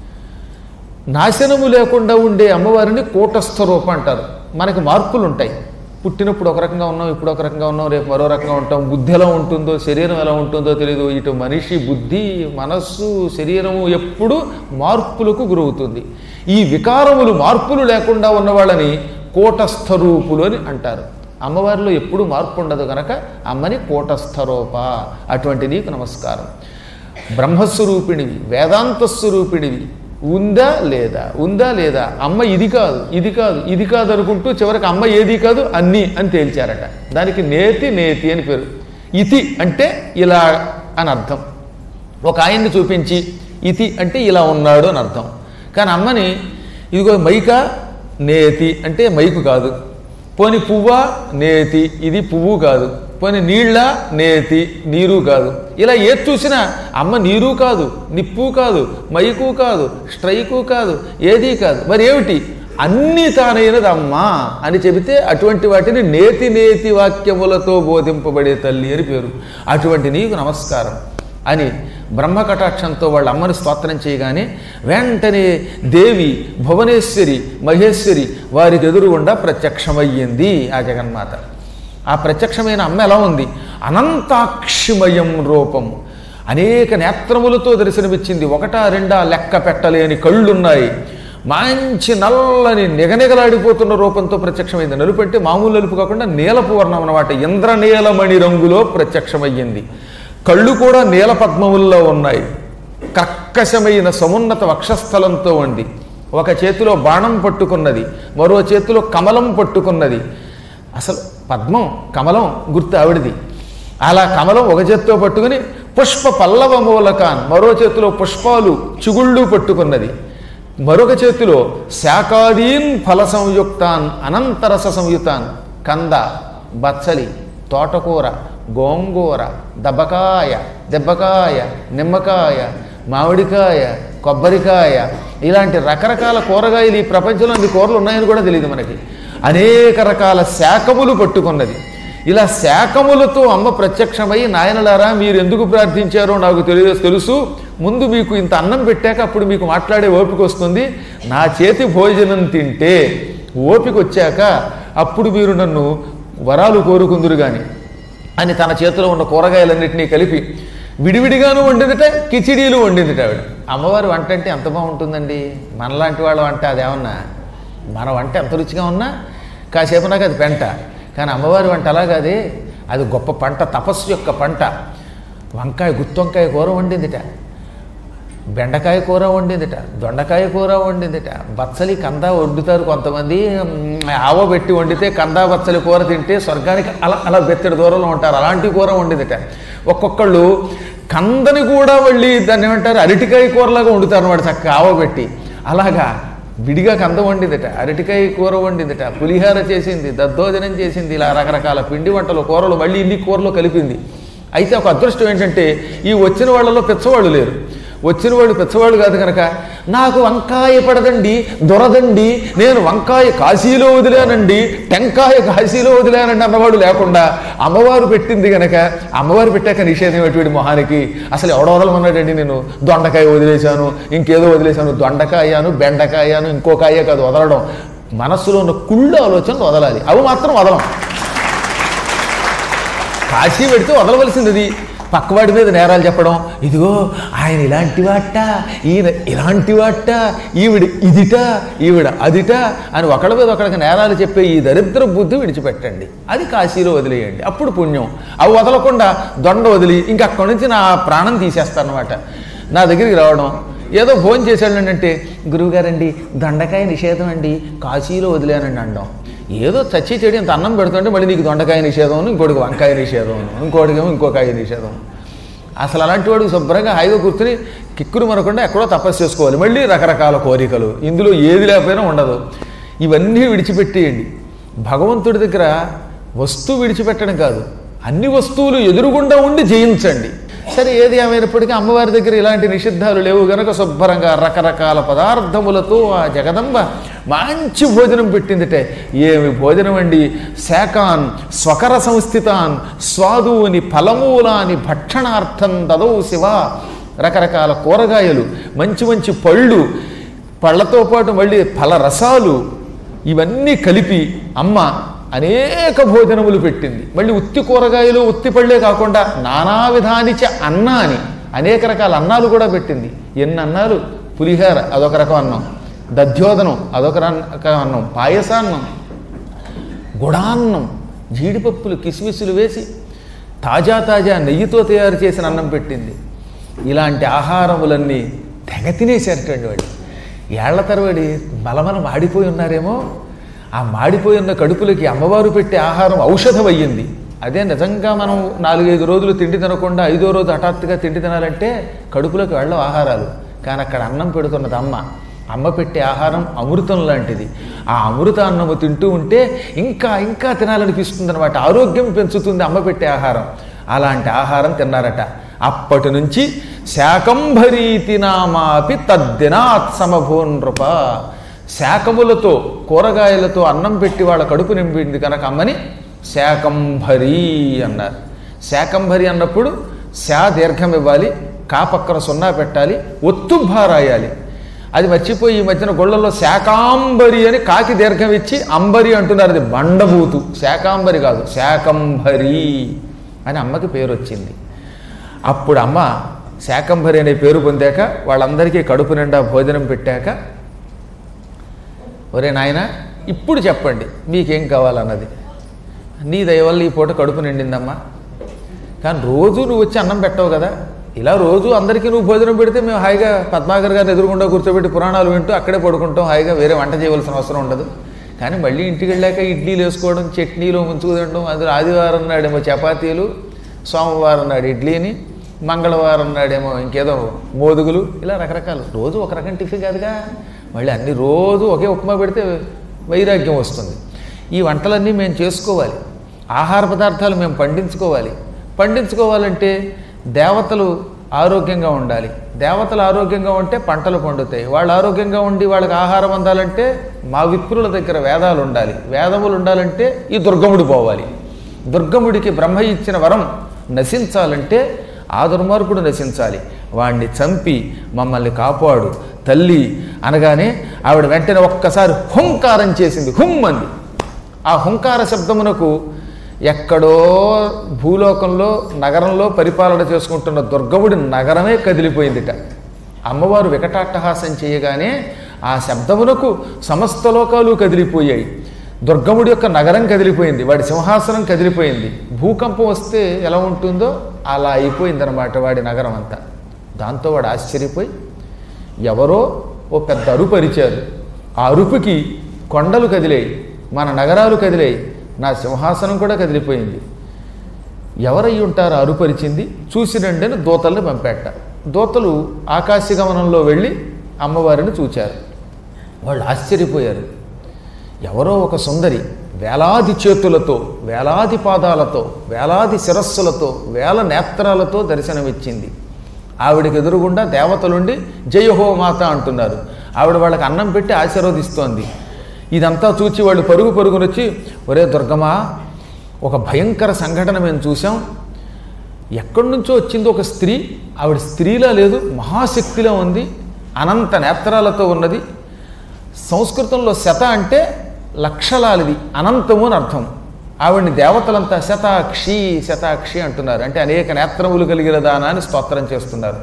నాశనము లేకుండా ఉండే అమ్మవారిని కూటస్థ రూపం అంటారు మనకి మార్పులు ఉంటాయి పుట్టినప్పుడు ఒక రకంగా ఉన్నాం ఇప్పుడు ఒక రకంగా ఉన్నాం రేపు మరో రకంగా ఉంటాం బుద్ధి ఎలా ఉంటుందో శరీరం ఎలా ఉంటుందో తెలియదు ఇటు మనిషి బుద్ధి మనస్సు శరీరము ఎప్పుడు మార్పులకు గురవుతుంది ఈ వికారములు మార్పులు లేకుండా ఉన్న వాళ్ళని కూటస్థ రూపులు అని అంటారు అమ్మవారిలో ఎప్పుడు మార్పు ఉండదు కనుక అమ్మని కూటస్థ రూప అటువంటి నీకు నమస్కారం బ్రహ్మస్వరూపిణివి వేదాంత స్వరూపిణివి ఉందా లేదా ఉందా లేదా అమ్మ ఇది కాదు ఇది కాదు ఇది కాదు అనుకుంటూ చివరికి అమ్మ ఏది కాదు అన్నీ అని తేల్చారట దానికి నేతి నేతి అని పేరు ఇతి అంటే ఇలా అని అర్థం ఒక ఆయన్ని చూపించి ఇతి అంటే ఇలా ఉన్నాడు అని అర్థం కానీ అమ్మని ఇదిగో మైక నేతి అంటే మైకు కాదు పోని పువ్వ నేతి ఇది పువ్వు కాదు పోని నీళ్ళ నేతి నీరు కాదు ఇలా ఏది చూసినా అమ్మ నీరు కాదు నిప్పు కాదు మైకు కాదు స్ట్రైకు కాదు ఏదీ కాదు మరి ఏమిటి అన్నీ తానైనది అమ్మ అని చెబితే అటువంటి వాటిని నేతి నేతి వాక్యములతో బోధింపబడే తల్లి అని పేరు అటువంటి నీకు నమస్కారం అని బ్రహ్మకటాక్షంతో వాళ్ళ అమ్మని స్తోత్రం చేయగానే వెంటనే దేవి భువనేశ్వరి మహేశ్వరి వారికి ఎదురుగుండా ప్రత్యక్షమయ్యింది ఆ జగన్మాత ఆ ప్రత్యక్షమైన అమ్మ ఎలా ఉంది అనంతాక్షిమయం రూపం అనేక నేత్రములతో దర్శనమిచ్చింది ఒకటా రెండా లెక్క పెట్టలేని కళ్ళున్నాయి మంచి నల్లని నిగనిగలాడిపోతున్న రూపంతో ప్రత్యక్షమైంది నలుపు అంటే మామూలు నలుపు కాకుండా నీలపు వర్ణం అన్నమాట ఇంద్రనీలమణి రంగులో ప్రత్యక్షమయ్యింది కళ్ళు కూడా నీల పద్మముల్లో ఉన్నాయి కర్కశమైన సమున్నత వక్షస్థలంతో ఉంది ఒక చేతిలో బాణం పట్టుకున్నది మరో చేతిలో కమలం పట్టుకున్నది అసలు పద్మం కమలం గుర్తు ఆవిడిది అలా కమలం ఒక చేత్తో పట్టుకుని పుష్ప పల్లవ మూలకాన్ మరో చేతిలో పుష్పాలు చిగుళ్ళు పట్టుకున్నది మరొక చేతిలో శాకాదీన్ ఫల సంయుక్తాన్ అనంతరస సంయుతాన్ కంద బచ్చలి తోటకూర గోంగూర దబ్బకాయ దెబ్బకాయ నిమ్మకాయ మామిడికాయ కొబ్బరికాయ ఇలాంటి రకరకాల కూరగాయలు ఈ ప్రపంచంలో అన్ని కూరలు ఉన్నాయని కూడా తెలియదు మనకి అనేక రకాల శాఖములు పట్టుకున్నది ఇలా శాఖములతో అమ్మ ప్రత్యక్షమై నాయనలారా మీరు ఎందుకు ప్రార్థించారో నాకు తెలియ తెలుసు ముందు మీకు ఇంత అన్నం పెట్టాక అప్పుడు మీకు మాట్లాడే ఓపిక వస్తుంది నా చేతి భోజనం తింటే ఓపిక వచ్చాక అప్పుడు మీరు నన్ను వరాలు కోరుకుందురు కానీ అని తన చేతిలో ఉన్న కూరగాయలన్నింటినీ కలిపి విడివిడిగాను వండిందిట కిచిడీలు వండిందిట ఆవిడ అమ్మవారి వంట అంటే ఎంత బాగుంటుందండి మనలాంటి వాళ్ళ వంట అదేమన్నా మన వంట ఎంత రుచిగా ఉన్నా కాసేపు నాకు అది పెంట కానీ అమ్మవారి వంట అలాగది అది గొప్ప పంట తపస్సు యొక్క పంట వంకాయ గుత్తొంకాయ కూర వండిందిట బెండకాయ కూర వండిందిట దొండకాయ కూర వండిందిట బచ్చలి కంద వండుతారు కొంతమంది మ్, ఆవ పెట్టి వండితే కంద బచ్చలి కూర తింటే స్వర్గానికి అలా అలా బెత్తడి దూరంలో ఉంటారు అలాంటి కూర వండిందిట ఒక్కొక్కళ్ళు కందని కూడా మళ్ళీ దాన్ని ఏమంటారు అరటికాయ కూరలాగా వండుతారు అనమాట చక్కగా ఆవ పెట్టి అలాగా విడిగా కంద వండిందిట అరటికాయ కూర వండిందిట పులిహార చేసింది దద్దోజనం చేసింది ఇలా రకరకాల పిండి వంటలు కూరలు మళ్ళీ ఇన్ని కూరలు కలిపింది అయితే ఒక అదృష్టం ఏంటంటే ఈ వచ్చిన వాళ్ళలో పెచ్చవాళ్ళు లేరు వచ్చిన వాళ్ళు పెచ్చవాళ్ళు కాదు కనుక నాకు వంకాయ పడదండి దొరదండి నేను వంకాయ కాశీలో వదిలానండి టెంకాయ కాశీలో వదిలానండి అన్నవాడు లేకుండా అమ్మవారు పెట్టింది కనుక అమ్మవారు పెట్టాక నిషేధం ఎటువంటి మొహానికి అసలు ఎవడ వదలమన్నాడండి నేను దొండకాయ వదిలేశాను ఇంకేదో వదిలేశాను దొండకాయను బెండకాయను ఇంకో కాయ కాదు వదలడం మనస్సులో ఉన్న కుళ్ళు ఆలోచనలు వదలాలి అవి మాత్రం వదలం కాశీ పెడితే వదలవలసింది ఇది పక్కవాడి మీద నేరాలు చెప్పడం ఇదిగో ఆయన ఇలాంటి వాట ఈయన ఇలాంటి వాట ఈవిడ ఇదిట ఈవిడ అదిట అని ఒకళ్ళ మీద ఒకళ్ళకి నేరాలు చెప్పే ఈ దరిద్ర బుద్ధి విడిచిపెట్టండి అది కాశీలో వదిలేయండి అప్పుడు పుణ్యం అవి వదలకుండా దొండ వదిలి ఇంక అక్కడి నుంచి నా ప్రాణం తీసేస్తానమాట నా దగ్గరికి రావడం ఏదో ఫోన్ చేశాడు అంటే గురువుగారండి దొండకాయ నిషేధం అండి కాశీలో వదిలేనండి అండం ఏదో చచ్చి చెడి ఇంత అన్నం పెడుతుంటే మళ్ళీ నీకు దొండకాయ నిషేధం ఇంకోటికి వంకాయ నిషేధం ఇంకోటికేమో ఇంకో కాయ నిషేధం అసలు అలాంటి వాడు శుభ్రంగా హాయిగా కూర్చుని కిక్కురు మరకుండా ఎక్కడో తపస్సు చేసుకోవాలి మళ్ళీ రకరకాల కోరికలు ఇందులో ఏది లేకపోయినా ఉండదు ఇవన్నీ విడిచిపెట్టేయండి భగవంతుడి దగ్గర వస్తువు విడిచిపెట్టడం కాదు అన్ని వస్తువులు ఎదురుగుండా ఉండి జయించండి సరే ఏది ఏమైనప్పటికీ అమ్మవారి దగ్గర ఇలాంటి నిషిద్ధాలు లేవు గనక శుభ్రంగా రకరకాల పదార్థములతో ఆ జగదంబ మంచి భోజనం పెట్టిందిటే ఏమి భోజనం అండి శాకాన్ స్వకర సంస్థితాన్ స్వాదూని ఫలమూలాని భక్షణార్థం దదౌ శివ రకరకాల కూరగాయలు మంచి మంచి పళ్ళు పళ్ళతో పాటు మళ్ళీ ఫల రసాలు ఇవన్నీ కలిపి అమ్మ అనేక భోజనములు పెట్టింది మళ్ళీ ఉత్తి కూరగాయలు ఉత్తి పళ్ళే కాకుండా నానా విధానిచ అన్న అని అనేక రకాల అన్నాలు కూడా పెట్టింది ఎన్ని అన్నాలు పులిహార అదొక రకం అన్నం దధ్యోదనం అదొక రకం అన్నం పాయసాన్నం గుడాన్నం జీడిపప్పులు కిస్మిస్సులు వేసి తాజా తాజా నెయ్యితో తయారు చేసిన అన్నం పెట్టింది ఇలాంటి ఆహారములన్నీ తెగ తినేసేటండి వాళ్ళు ఏళ్ల తరబడి బలమన మాడిపోయి ఉన్నారేమో ఆ మాడిపోయి ఉన్న కడుపులకి అమ్మవారు పెట్టే ఆహారం ఔషధం అయ్యింది అదే నిజంగా మనం నాలుగైదు రోజులు తిండి తినకుండా ఐదో రోజు హఠాత్తుగా తిండి తినాలంటే కడుపులోకి వెళ్ళవు ఆహారాలు కానీ అక్కడ అన్నం పెడుతున్నది అమ్మ అమ్మ పెట్టే ఆహారం అమృతం లాంటిది ఆ అమృత అన్నము తింటూ ఉంటే ఇంకా ఇంకా తినాలనిపిస్తుంది అనమాట ఆరోగ్యం పెంచుతుంది అమ్మ పెట్టే ఆహారం అలాంటి ఆహారం తిన్నారట అప్పటి నుంచి శాకంభరీతి నామాపి తద్దినాత్ సమభూన్ నృప శాకములతో కూరగాయలతో అన్నం పెట్టి వాళ్ళ కడుపు నింపింది కనుక అమ్మని శాకంభరి అన్నారు శాకంభరి అన్నప్పుడు శా దీర్ఘం ఇవ్వాలి కా పక్కన సున్నా పెట్టాలి ఒత్తుభా రాయాలి అది మర్చిపోయి ఈ మధ్యన గొళ్ళల్లో శాకాంబరి అని కాకి దీర్ఘం ఇచ్చి అంబరి అంటున్నారు అది బండబూతు శాకాంబరి కాదు శాకంభరి అని అమ్మకి పేరు వచ్చింది అప్పుడు అమ్మ శాకంభరి అనే పేరు పొందాక వాళ్ళందరికీ కడుపు నిండా భోజనం పెట్టాక ఒరే నాయన ఇప్పుడు చెప్పండి మీకేం కావాలన్నది నీ దయ వల్ల ఈ పూట కడుపు నిండిందమ్మా కానీ రోజు నువ్వు వచ్చి అన్నం పెట్టవు కదా ఇలా రోజు అందరికీ నువ్వు భోజనం పెడితే మేము హాయిగా పద్మాకర్ గారిని ఎదురుగుండా కూర్చోబెట్టి పురాణాలు వింటూ అక్కడే పడుకుంటాం హాయిగా వేరే వంట చేయవలసిన అవసరం ఉండదు కానీ మళ్ళీ ఇంటికి వెళ్ళాక ఇడ్లీలు వేసుకోవడం చట్నీలు ముంచుకు తినడం అది ఆదివారం నాడేమో చపాతీలు సోమవారం నాడు ఇడ్లీని మంగళవారం నాడేమో ఇంకేదో మోదుగులు ఇలా రకరకాలు రోజు ఒక రకం టిఫిన్ కాదుగా మళ్ళీ అన్ని రోజు ఒకే ఉప్మా పెడితే వైరాగ్యం వస్తుంది ఈ వంటలన్నీ మేము చేసుకోవాలి ఆహార పదార్థాలు మేము పండించుకోవాలి పండించుకోవాలంటే దేవతలు ఆరోగ్యంగా ఉండాలి దేవతలు ఆరోగ్యంగా ఉంటే పంటలు పండుతాయి వాళ్ళు ఆరోగ్యంగా ఉండి వాళ్ళకి ఆహారం అందాలంటే మా విప్రుల దగ్గర వేదాలు ఉండాలి వేదములు ఉండాలంటే ఈ దుర్గముడు పోవాలి దుర్గముడికి బ్రహ్మ ఇచ్చిన వరం నశించాలంటే ఆ దుర్మార్గుడు నశించాలి వాణ్ణి చంపి మమ్మల్ని కాపాడు తల్లి అనగానే ఆవిడ వెంటనే ఒక్కసారి హుంకారం చేసింది హుమ్ అంది ఆ హుంకార శబ్దమునకు ఎక్కడో భూలోకంలో నగరంలో పరిపాలన చేసుకుంటున్న దుర్గముడి నగరమే కదిలిపోయిందిట అమ్మవారు వికటాట్టహాసం చేయగానే ఆ శబ్దమునకు సమస్త లోకాలు కదిలిపోయాయి దుర్గముడి యొక్క నగరం కదిలిపోయింది వాడి సింహాసనం కదిలిపోయింది భూకంపం వస్తే ఎలా ఉంటుందో అలా అయిపోయిందనమాట వాడి నగరం అంతా దాంతో వాడు ఆశ్చర్యపోయి ఎవరో ఓ పెద్ద అరుపు అరిచారు ఆ అరుపుకి కొండలు కదిలాయి మన నగరాలు కదిలాయి నా సింహాసనం కూడా కదిలిపోయింది ఎవరై ఉంటారు ఆ అరుపరిచింది చూసిరండి అని దూతల్ని పంపేట దూతలు ఆకాశగమనంలో వెళ్ళి అమ్మవారిని చూచారు వాళ్ళు ఆశ్చర్యపోయారు ఎవరో ఒక సుందరి వేలాది చేతులతో వేలాది పాదాలతో వేలాది శిరస్సులతో వేల నేత్రాలతో దర్శనమిచ్చింది ఆవిడకి ఎదురుగుండా దేవతలుండి జయహో మాత అంటున్నారు ఆవిడ వాళ్ళకి అన్నం పెట్టి ఆశీర్వదిస్తోంది ఇదంతా చూచి వాళ్ళు పరుగు పరుగునొచ్చి ఒరే దుర్గమా ఒక భయంకర సంఘటన మేము చూసాం ఎక్కడి నుంచో వచ్చింది ఒక స్త్రీ ఆవిడ స్త్రీలా లేదు మహాశక్తిలో ఉంది అనంత నేత్రాలతో ఉన్నది సంస్కృతంలో శత అంటే లక్షలాలిది అనంతము అని అర్థం ఆవిడ్ని దేవతలంతా శతాక్షి శతాక్షి అంటున్నారు అంటే అనేక నేత్రములు కలిగిన దానా అని స్తోత్రం చేస్తున్నారు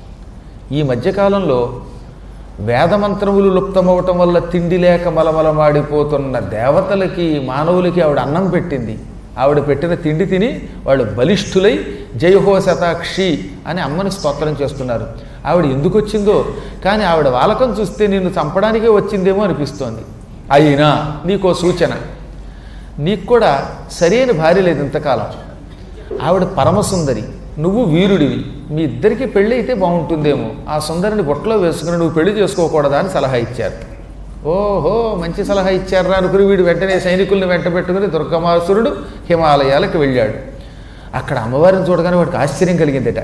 ఈ మధ్యకాలంలో వేదమంత్రములు లుప్తమవటం వల్ల తిండి లేక మలమలమాడిపోతున్న దేవతలకి మానవులకి ఆవిడ అన్నం పెట్టింది ఆవిడ పెట్టిన తిండి తిని వాళ్ళు బలిష్ఠులై జయహో శతాక్షి అని అమ్మని స్తోత్రం చేస్తున్నారు ఆవిడ ఎందుకు వచ్చిందో కానీ ఆవిడ వాలకం చూస్తే నిన్ను చంపడానికే వచ్చిందేమో అనిపిస్తోంది అయినా నీకో సూచన నీకు కూడా సరైన భార్య లేదు ఇంతకాలం ఆవిడ పరమసుందరి నువ్వు వీరుడివి మీ ఇద్దరికి పెళ్ళి అయితే బాగుంటుందేమో ఆ సుందరిని బొట్టలో వేసుకుని నువ్వు పెళ్లి చేసుకోకూడదా అని సలహా ఇచ్చారు ఓహో మంచి సలహా ఇచ్చారా అనుకుని వీడు వెంటనే సైనికుల్ని వెంట పెట్టుకుని దుర్గమాసురుడు హిమాలయాలకు వెళ్ళాడు అక్కడ అమ్మవారిని చూడగానే వాడికి ఆశ్చర్యం కలిగిందట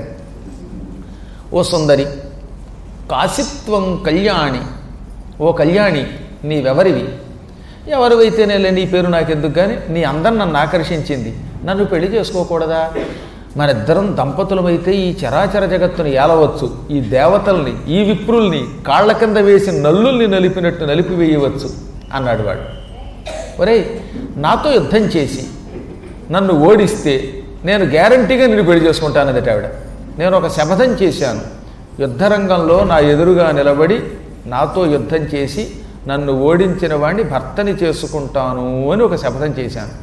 ఓ సుందరి కాశిత్వం కళ్యాణి ఓ కళ్యాణి నీవెవరివి ఎవరివైతేనేలే నీ పేరు నాకెందుకు కానీ నీ అందం నన్ను ఆకర్షించింది నన్ను పెళ్లి చేసుకోకూడదా మనిద్దరం దంపతులమైతే ఈ చరాచర జగత్తును ఏలవచ్చు ఈ దేవతల్ని ఈ విప్రుల్ని కాళ్ళ కింద వేసి నల్లుల్ని నలిపినట్టు నలిపివేయవచ్చు అన్నాడు వాడు ఒరేయ్ నాతో యుద్ధం చేసి నన్ను ఓడిస్తే నేను గ్యారంటీగా నిన్ను పెళ్లి చేసుకుంటానదట ఆవిడ నేను ఒక శపథం చేశాను యుద్ధరంగంలో నా ఎదురుగా నిలబడి నాతో యుద్ధం చేసి నన్ను ఓడించిన వాడిని భర్తని చేసుకుంటాను అని ఒక శపథం చేశాను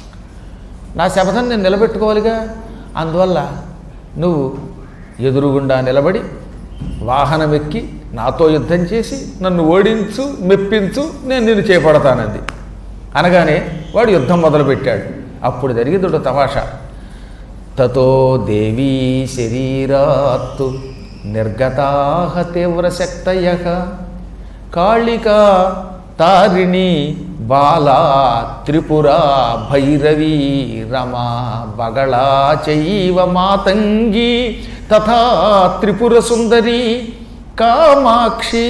నా శపథం నేను నిలబెట్టుకోవాలిగా అందువల్ల నువ్వు ఎదురుగుండా నిలబడి వాహనం ఎక్కి నాతో యుద్ధం చేసి నన్ను ఓడించు మెప్పించు నేను నిన్ను చేపడతానంది అనగానే వాడు యుద్ధం మొదలుపెట్టాడు అప్పుడు జరిగింది ఒక తమాషా తతో దేవీ శరీరాత్తు నిర్గతాహ తీవ్రశక్తయ కాళికా తారిణి బాలా త్రిపురా భైరవీ రమా బగళా చైవ మాతంగి తథా త్రిపుర సుందరి కామాక్షి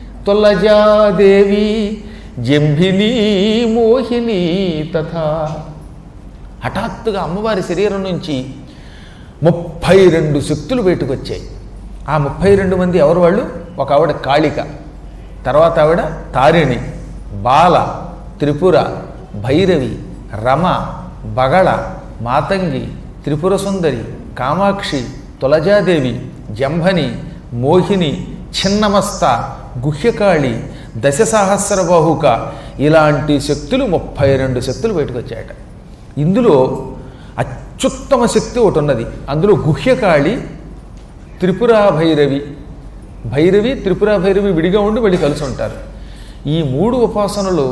తులజాదేవి జంభిని మోహిని తథా హఠాత్తుగా అమ్మవారి శరీరం నుంచి ముప్పై రెండు శక్తులు బయటకు వచ్చాయి ఆ ముప్పై రెండు మంది ఎవరు వాళ్ళు ఒక ఆవిడ కాళిక తర్వాత ఆవిడ తారిణి బాల త్రిపుర భైరవి రమ బగళ మాతంగి త్రిపుర సుందరి కామాక్షి తులజాదేవి జంభని మోహిని చిన్నమస్త గుహ్యకాళి దశ సహస్ర బాహుక ఇలాంటి శక్తులు ముప్పై రెండు శక్తులు బయటకు వచ్చాయట ఇందులో అత్యుత్తమ శక్తి ఒకటి ఉన్నది అందులో గుహ్యకాళి త్రిపురా భైరవి భైరవి త్రిపురా భైరవి విడిగా ఉండి వెళ్ళి కలిసి ఉంటారు ఈ మూడు ఉపాసనలు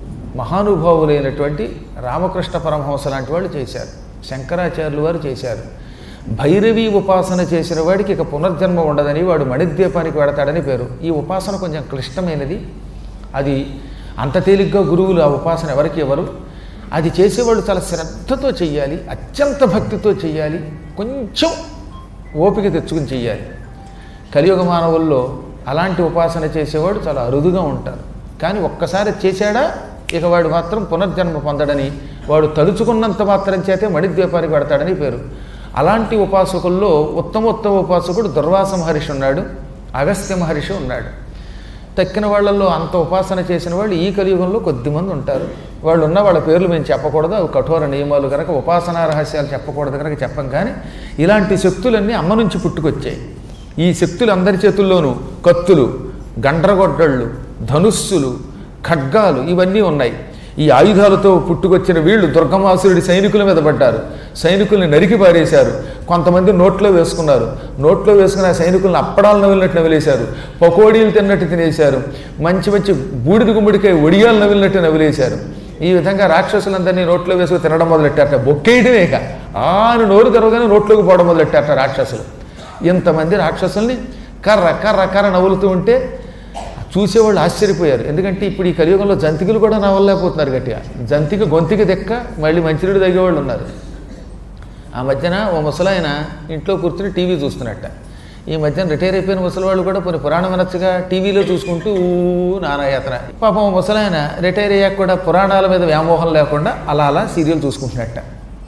మహానుభావులైనటువంటి రామకృష్ణ పరమహంస లాంటి వాళ్ళు చేశారు శంకరాచార్యులు వారు చేశారు భైరవి ఉపాసన చేసిన వాడికి ఇక పునర్జన్మ ఉండదని వాడు మణిద్వీపానికి వెడతాడని పేరు ఈ ఉపాసన కొంచెం క్లిష్టమైనది అది అంత తేలిగ్గా గురువులు ఆ ఉపాసన ఎవరికి ఎవరు అది చేసేవాళ్ళు చాలా శ్రద్ధతో చెయ్యాలి అత్యంత భక్తితో చెయ్యాలి కొంచెం ఓపిక తెచ్చుకుని చెయ్యాలి కలియుగ మానవుల్లో అలాంటి ఉపాసన చేసేవాడు చాలా అరుదుగా ఉంటారు కానీ ఒక్కసారి చేశాడా ఇక వాడు మాత్రం పునర్జన్మ పొందడని వాడు తలుచుకున్నంత మాత్రం చేతే మణిద్వీపానికి పెడతాడని పేరు అలాంటి ఉపాసకుల్లో ఉత్తమోత్తమ ఉపాసకుడు దుర్వాస మహర్షి ఉన్నాడు అగస్త్య మహర్షి ఉన్నాడు తక్కిన వాళ్ళల్లో అంత ఉపాసన చేసిన వాళ్ళు ఈ కలియుగంలో కొద్దిమంది ఉంటారు వాళ్ళు ఉన్న వాళ్ళ పేర్లు మేము చెప్పకూడదు అవి కఠోర నియమాలు కనుక ఉపాసనా రహస్యాలు చెప్పకూడదు కనుక చెప్పం కానీ ఇలాంటి శక్తులన్నీ అమ్మ నుంచి పుట్టుకొచ్చాయి ఈ శక్తులు అందరి చేతుల్లోనూ కత్తులు గండ్రగొడ్డళ్ళు ధనుస్సులు ఖడ్గాలు ఇవన్నీ ఉన్నాయి ఈ ఆయుధాలతో పుట్టుకొచ్చిన వీళ్ళు దుర్గమాసురుడి సైనికుల మీద పడ్డారు సైనికుల్ని నరికి పారేశారు కొంతమంది నోట్లో వేసుకున్నారు నోట్లో వేసుకున్న ఆ సైనికులను అప్పడాలు నవిలినట్టు నవిలేశారు పకోడీలు తిన్నట్టు తినేశారు మంచి మంచి బూడిద గుమ్మడికాయ ఒడియాలు నవిలినట్టు నవిలేశారు ఈ విధంగా రాక్షసులందరినీ నోట్లో వేసుకు తినడం మొదలెట్టారట బొక్కేయడమే ఇక ఆను నోరు తెరవగానే నోట్లోకి పోవడం మొదలెట్టారట రాక్షసులు ఇంతమంది రాక్షసుల్ని కర్ర కర్ర కర్ర నవ్వులుతూ ఉంటే చూసేవాళ్ళు ఆశ్చర్యపోయారు ఎందుకంటే ఇప్పుడు ఈ కలియుగంలో జంతికలు కూడా నవ్వలేకపోతున్నారు గట్టిగా జంతిక గొంతిక దెక్క మళ్ళీ మంచినీడు తగ్గేవాళ్ళు ఉన్నారు ఆ మధ్యన ఓ ముసలాయన ఇంట్లో కూర్చుని టీవీ చూస్తున్నట్ట ఈ మధ్యన రిటైర్ అయిపోయిన ముసలివాళ్ళు కూడా కొన్ని పురాణం వినొచ్చుగా టీవీలో చూసుకుంటూ ఊ నానాయాత్ర పాపం ఓ ముసలాయన రిటైర్ అయ్యాక కూడా పురాణాల మీద వ్యామోహం లేకుండా అలా అలా సీరియల్ చూసుకుంటున్నట్ట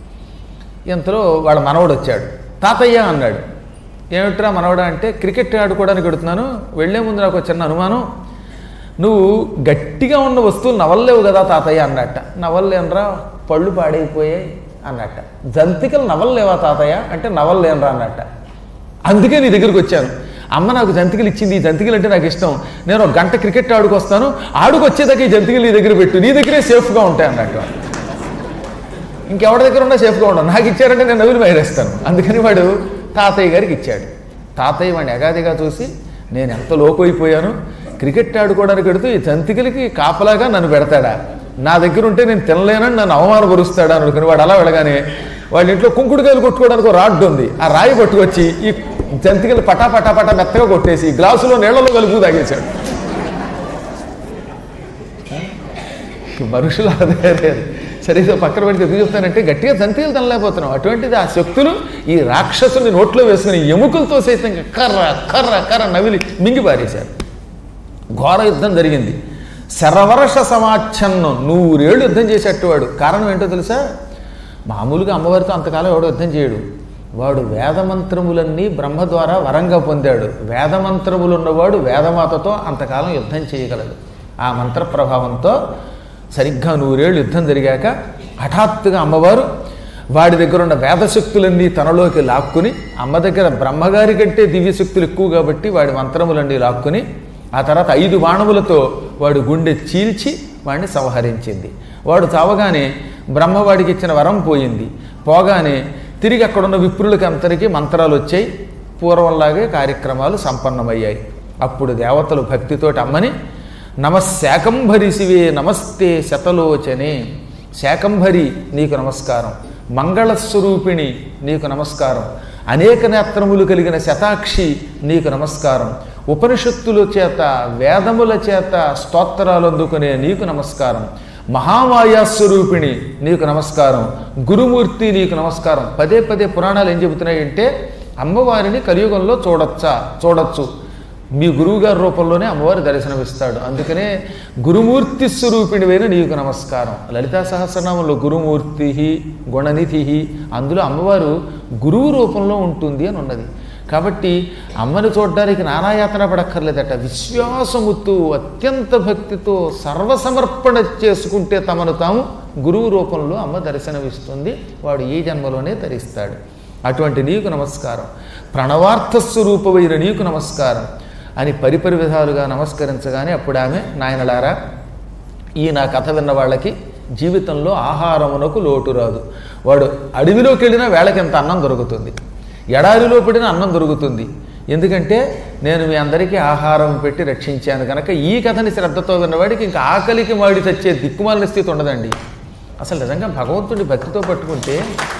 ఇంతలో వాళ్ళ మనవడు వచ్చాడు తాతయ్య అన్నాడు ఏమిట్రా మనవడా అంటే క్రికెట్ ఆడుకోవడానికి వెడుతున్నాను వెళ్లే ముందు నాకు ఒక చిన్న అనుమానం నువ్వు గట్టిగా ఉన్న వస్తువులు నవల్లేవు కదా తాతయ్య అన్నట్ట నవల్లేనరా పళ్ళు పాడైపోయాయి అన్నట్ట జంతికలు నవల్లేవా తాతయ్య అంటే నవల్లేనరా అన్నట్ట అందుకే నీ దగ్గరికి వచ్చాను అమ్మ నాకు జంతికలు ఇచ్చింది ఈ జంతికలు అంటే నాకు ఇష్టం నేను ఒక గంట క్రికెట్ ఆడుకొస్తాను ఆడుకొచ్చేదాకా ఈ జంతికలు నీ దగ్గర పెట్టు నీ దగ్గరే సేఫ్గా ఉంటాయి అన్నట్టు ఇంకెవరి దగ్గర ఉన్నా సేఫ్గా ఉండవు నాకు ఇచ్చారంటే నేను నవ్వులు బయరేస్తాను అందుకని వాడు తాతయ్య గారికి ఇచ్చాడు తాతయ్య వాడిని ఎగాదిగా చూసి నేను ఎంత లోకైపోయాను క్రికెట్ ఆడుకోవడానికి పెడుతూ ఈ తంతికలకి కాపలాగా నన్ను పెడతాడా నా దగ్గర ఉంటే నేను తినలేనని నన్ను అవమానపరుస్తాడా అని అనుకుని వాడు అలా వెళ్ళగానే వాళ్ళ ఇంట్లో కుంకుడుకాయలు కొట్టుకోవడానికి ఒక రాడ్ ఉంది ఆ రాయి పట్టుకొచ్చి ఈ జంతికలు పటా పటా పటా మెత్తగా కొట్టేసి గ్లాసులో నీళ్లలో కలుపు తాగేశాడు మనుషులు అదే సరే ఇదో పక్కన పెడితే ఎందుకు చెప్తానంటే గట్టిగా తంతీలు తినలేకపోతున్నాం అటువంటిది ఆ శక్తులు ఈ రాక్షసుని నోట్లో వేసుకుని ఎముకలతో సైతం కర్ర కర్ర కర్ర నవిలి మింగి పారేశారు ఘోర యుద్ధం జరిగింది శరవర్ష సమాచ్ఛన్నం నూరేళ్ళు యుద్ధం చేసేటవాడు కారణం ఏంటో తెలుసా మామూలుగా అమ్మవారితో అంతకాలం ఎవడు యుద్ధం చేయడు వాడు వేదమంత్రములన్నీ బ్రహ్మ ద్వారా వరంగా పొందాడు వేదమంత్రములు ఉన్నవాడు వేదమాతతో అంతకాలం యుద్ధం చేయగలడు ఆ మంత్ర ప్రభావంతో సరిగ్గా నూరేళ్ళు యుద్ధం జరిగాక హఠాత్తుగా అమ్మవారు వాడి దగ్గర ఉన్న వేదశక్తులన్నీ తనలోకి లాక్కుని అమ్మ దగ్గర బ్రహ్మగారి కంటే దివ్యశక్తులు ఎక్కువ కాబట్టి వాడి మంత్రములన్నీ లాక్కుని ఆ తర్వాత ఐదు బాణములతో వాడు గుండె చీల్చి వాడిని సంహరించింది వాడు చావగానే బ్రహ్మవాడికి ఇచ్చిన వరం పోయింది పోగానే తిరిగి అక్కడున్న విప్రులకి అంతరికి మంత్రాలు వచ్చాయి పూర్వంలాగే కార్యక్రమాలు సంపన్నమయ్యాయి అప్పుడు దేవతలు భక్తితోటి అమ్మని నమశాకంభరి శివే నమస్తే శతలోచనే శాకంభరి నీకు నమస్కారం మంగళస్వరూపిణి నీకు నమస్కారం అనేక నేత్రములు కలిగిన శతాక్షి నీకు నమస్కారం ఉపనిషత్తుల చేత వేదముల చేత స్తోత్రాలు అందుకునే నీకు నమస్కారం మహామాయాస్వరూపిణి నీకు నమస్కారం గురుమూర్తి నీకు నమస్కారం పదే పదే పురాణాలు ఏం చెబుతున్నాయంటే అమ్మవారిని కలియుగంలో చూడొచ్చా చూడొచ్చు మీ గురువుగారి రూపంలోనే అమ్మవారి దర్శనమిస్తాడు అందుకనే గురుమూర్తి స్వరూపిణివైన నీకు నమస్కారం లలితా సహస్రనామంలో గురుమూర్తి గుణనిధి అందులో అమ్మవారు గురువు రూపంలో ఉంటుంది అని ఉన్నది కాబట్టి అమ్మని చూడడానికి నానాయాతన పడక్కర్లేదట విశ్వాసముతో అత్యంత భక్తితో సర్వసమర్పణ చేసుకుంటే తమను తాము గురువు రూపంలో అమ్మ దర్శనమిస్తుంది వాడు ఈ జన్మలోనే ధరిస్తాడు అటువంటి నీకు నమస్కారం ప్రణవార్థ స్వరూపమైన నీకు నమస్కారం అని పరిపరి విధాలుగా నమస్కరించగానే అప్పుడు ఆమె నాయనలారా ఈ నా కథ విన్న వాళ్ళకి జీవితంలో ఆహారమునకు లోటు రాదు వాడు అడవిలోకి వెళ్ళినా వేళకి ఎంత అన్నం దొరుకుతుంది ఎడారిలో పడిన అన్నం దొరుకుతుంది ఎందుకంటే నేను మీ అందరికీ ఆహారం పెట్టి రక్షించాను కనుక ఈ కథని శ్రద్ధతో విన్నవాడికి ఇంకా ఆకలికి మాడి తెచ్చే దిక్కుమాలిన స్థితి ఉండదండి అసలు నిజంగా భగవంతుడి భక్తితో పట్టుకుంటే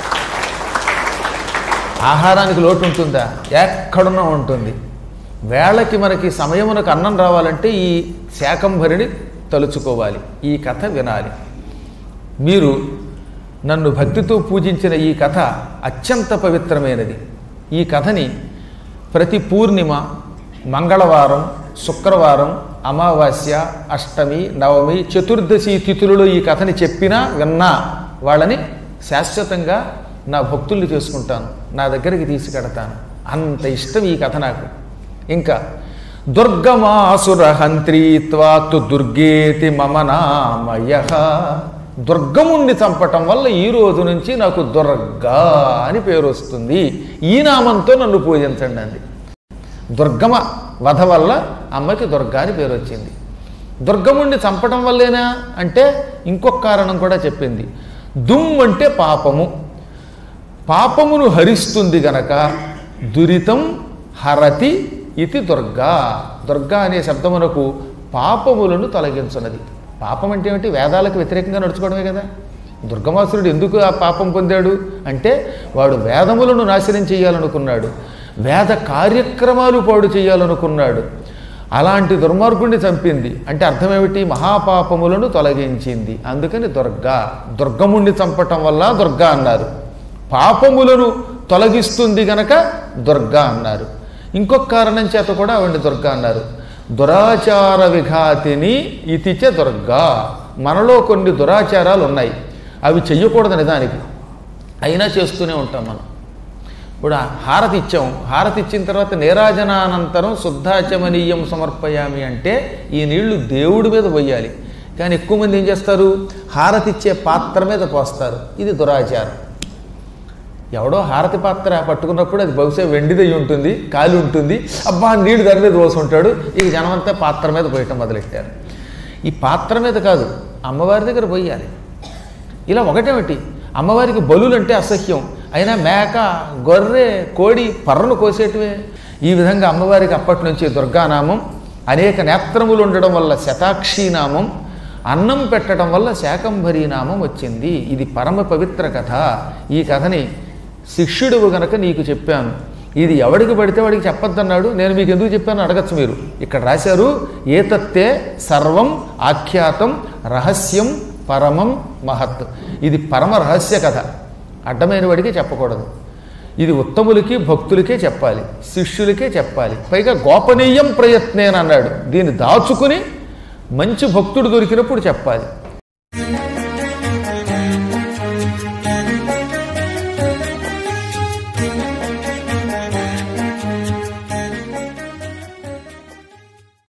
ఆహారానికి లోటు ఉంటుందా ఎక్కడున్నా ఉంటుంది వేళకి మనకి సమయమునకు అన్నం రావాలంటే ఈ శాకంభరిని తలుచుకోవాలి ఈ కథ వినాలి మీరు నన్ను భక్తితో పూజించిన ఈ కథ అత్యంత పవిత్రమైనది ఈ కథని ప్రతి పూర్ణిమ మంగళవారం శుక్రవారం అమావాస్య అష్టమి నవమి చతుర్దశి తిథులలో ఈ కథని చెప్పినా విన్నా వాళ్ళని శాశ్వతంగా నా భక్తుల్ని చేసుకుంటాను నా దగ్గరికి తీసుకెడతాను అంత ఇష్టం ఈ కథ నాకు ఇంకా దుర్గమాసుర హంత్రీత్వాతు దుర్గేతి మమ నామయ దుర్గముణ్ణి చంపటం వల్ల ఈ రోజు నుంచి నాకు దుర్గా అని పేరు వస్తుంది ఈ నామంతో నన్ను పూజించండి అంది దుర్గమ వధ వల్ల అమ్మకి దుర్గా అని పేరు వచ్చింది దుర్గముణ్ణి చంపటం వల్లేనా అంటే ఇంకొక కారణం కూడా చెప్పింది దుమ్ అంటే పాపము పాపమును హరిస్తుంది గనక దురితం హరతి ఇది దుర్గా దుర్గా అనే శబ్దమునకు పాపములను తొలగించున్నది పాపం అంటే ఏమిటి వేదాలకు వ్యతిరేకంగా నడుచుకోవడమే కదా దుర్గమాసురుడు ఎందుకు ఆ పాపం పొందాడు అంటే వాడు వేదములను నాశనం చేయాలనుకున్నాడు వేద కార్యక్రమాలు పాడు చేయాలనుకున్నాడు అలాంటి దుర్మార్గుణ్ణి చంపింది అంటే అర్థమేమిటి మహాపాపములను తొలగించింది అందుకని దుర్గా దుర్గముణ్ణి చంపటం వల్ల దుర్గా అన్నారు పాపములను తొలగిస్తుంది గనక దుర్గా అన్నారు ఇంకొక కారణం చేత కూడా ఆవిడ దుర్గా అన్నారు దురాచార విఘాతిని ఇతిచ దుర్గా మనలో కొన్ని దురాచారాలు ఉన్నాయి అవి చెయ్యకూడదు నిజానికి అయినా చేస్తూనే ఉంటాం మనం ఇప్పుడు ఆ హారతి ఇచ్చాం హారతి ఇచ్చిన తర్వాత నీరాజనానంతరం శుద్ధాచమనీయం సమర్పయామి అంటే ఈ నీళ్లు దేవుడి మీద పోయాలి కానీ ఎక్కువ మంది ఏం చేస్తారు హారతి ఇచ్చే పాత్ర మీద పోస్తారు ఇది దురాచారం ఎవడో హారతి పాత్ర పట్టుకున్నప్పుడు అది బహుశా వెండిదై ఉంటుంది కాలి ఉంటుంది అబ్బా నీళ్ళు దాని మీద పోసుంటాడు ఇక జనమంతా పాత్ర మీద పోయటం మొదలెట్టారు ఈ పాత్ర మీద కాదు అమ్మవారి దగ్గర పోయాలి ఇలా ఒకటేమిటి అమ్మవారికి బలులు అంటే అసహ్యం అయినా మేక గొర్రె కోడి పర్రను కోసేటివే ఈ విధంగా అమ్మవారికి అప్పటి నుంచి దుర్గానామం అనేక నేత్రములు ఉండడం వల్ల శతాక్షి నామం అన్నం పెట్టడం వల్ల శాకంభరీ నామం వచ్చింది ఇది పరమ పవిత్ర కథ ఈ కథని శిష్యుడువు గనక నీకు చెప్పాను ఇది ఎవడికి పడితే వాడికి చెప్పొద్దన్నాడు నేను మీకు ఎందుకు చెప్పాను అడగచ్చు మీరు ఇక్కడ రాశారు ఏతత్తే సర్వం ఆఖ్యాతం రహస్యం పరమం మహత్ ఇది పరమ రహస్య కథ అడ్డమైన వాడికి చెప్పకూడదు ఇది ఉత్తములకి భక్తులకే చెప్పాలి శిష్యులకే చెప్పాలి పైగా గోపనీయం ప్రయత్నేన అన్నాడు దీన్ని దాచుకుని మంచి భక్తుడు దొరికినప్పుడు చెప్పాలి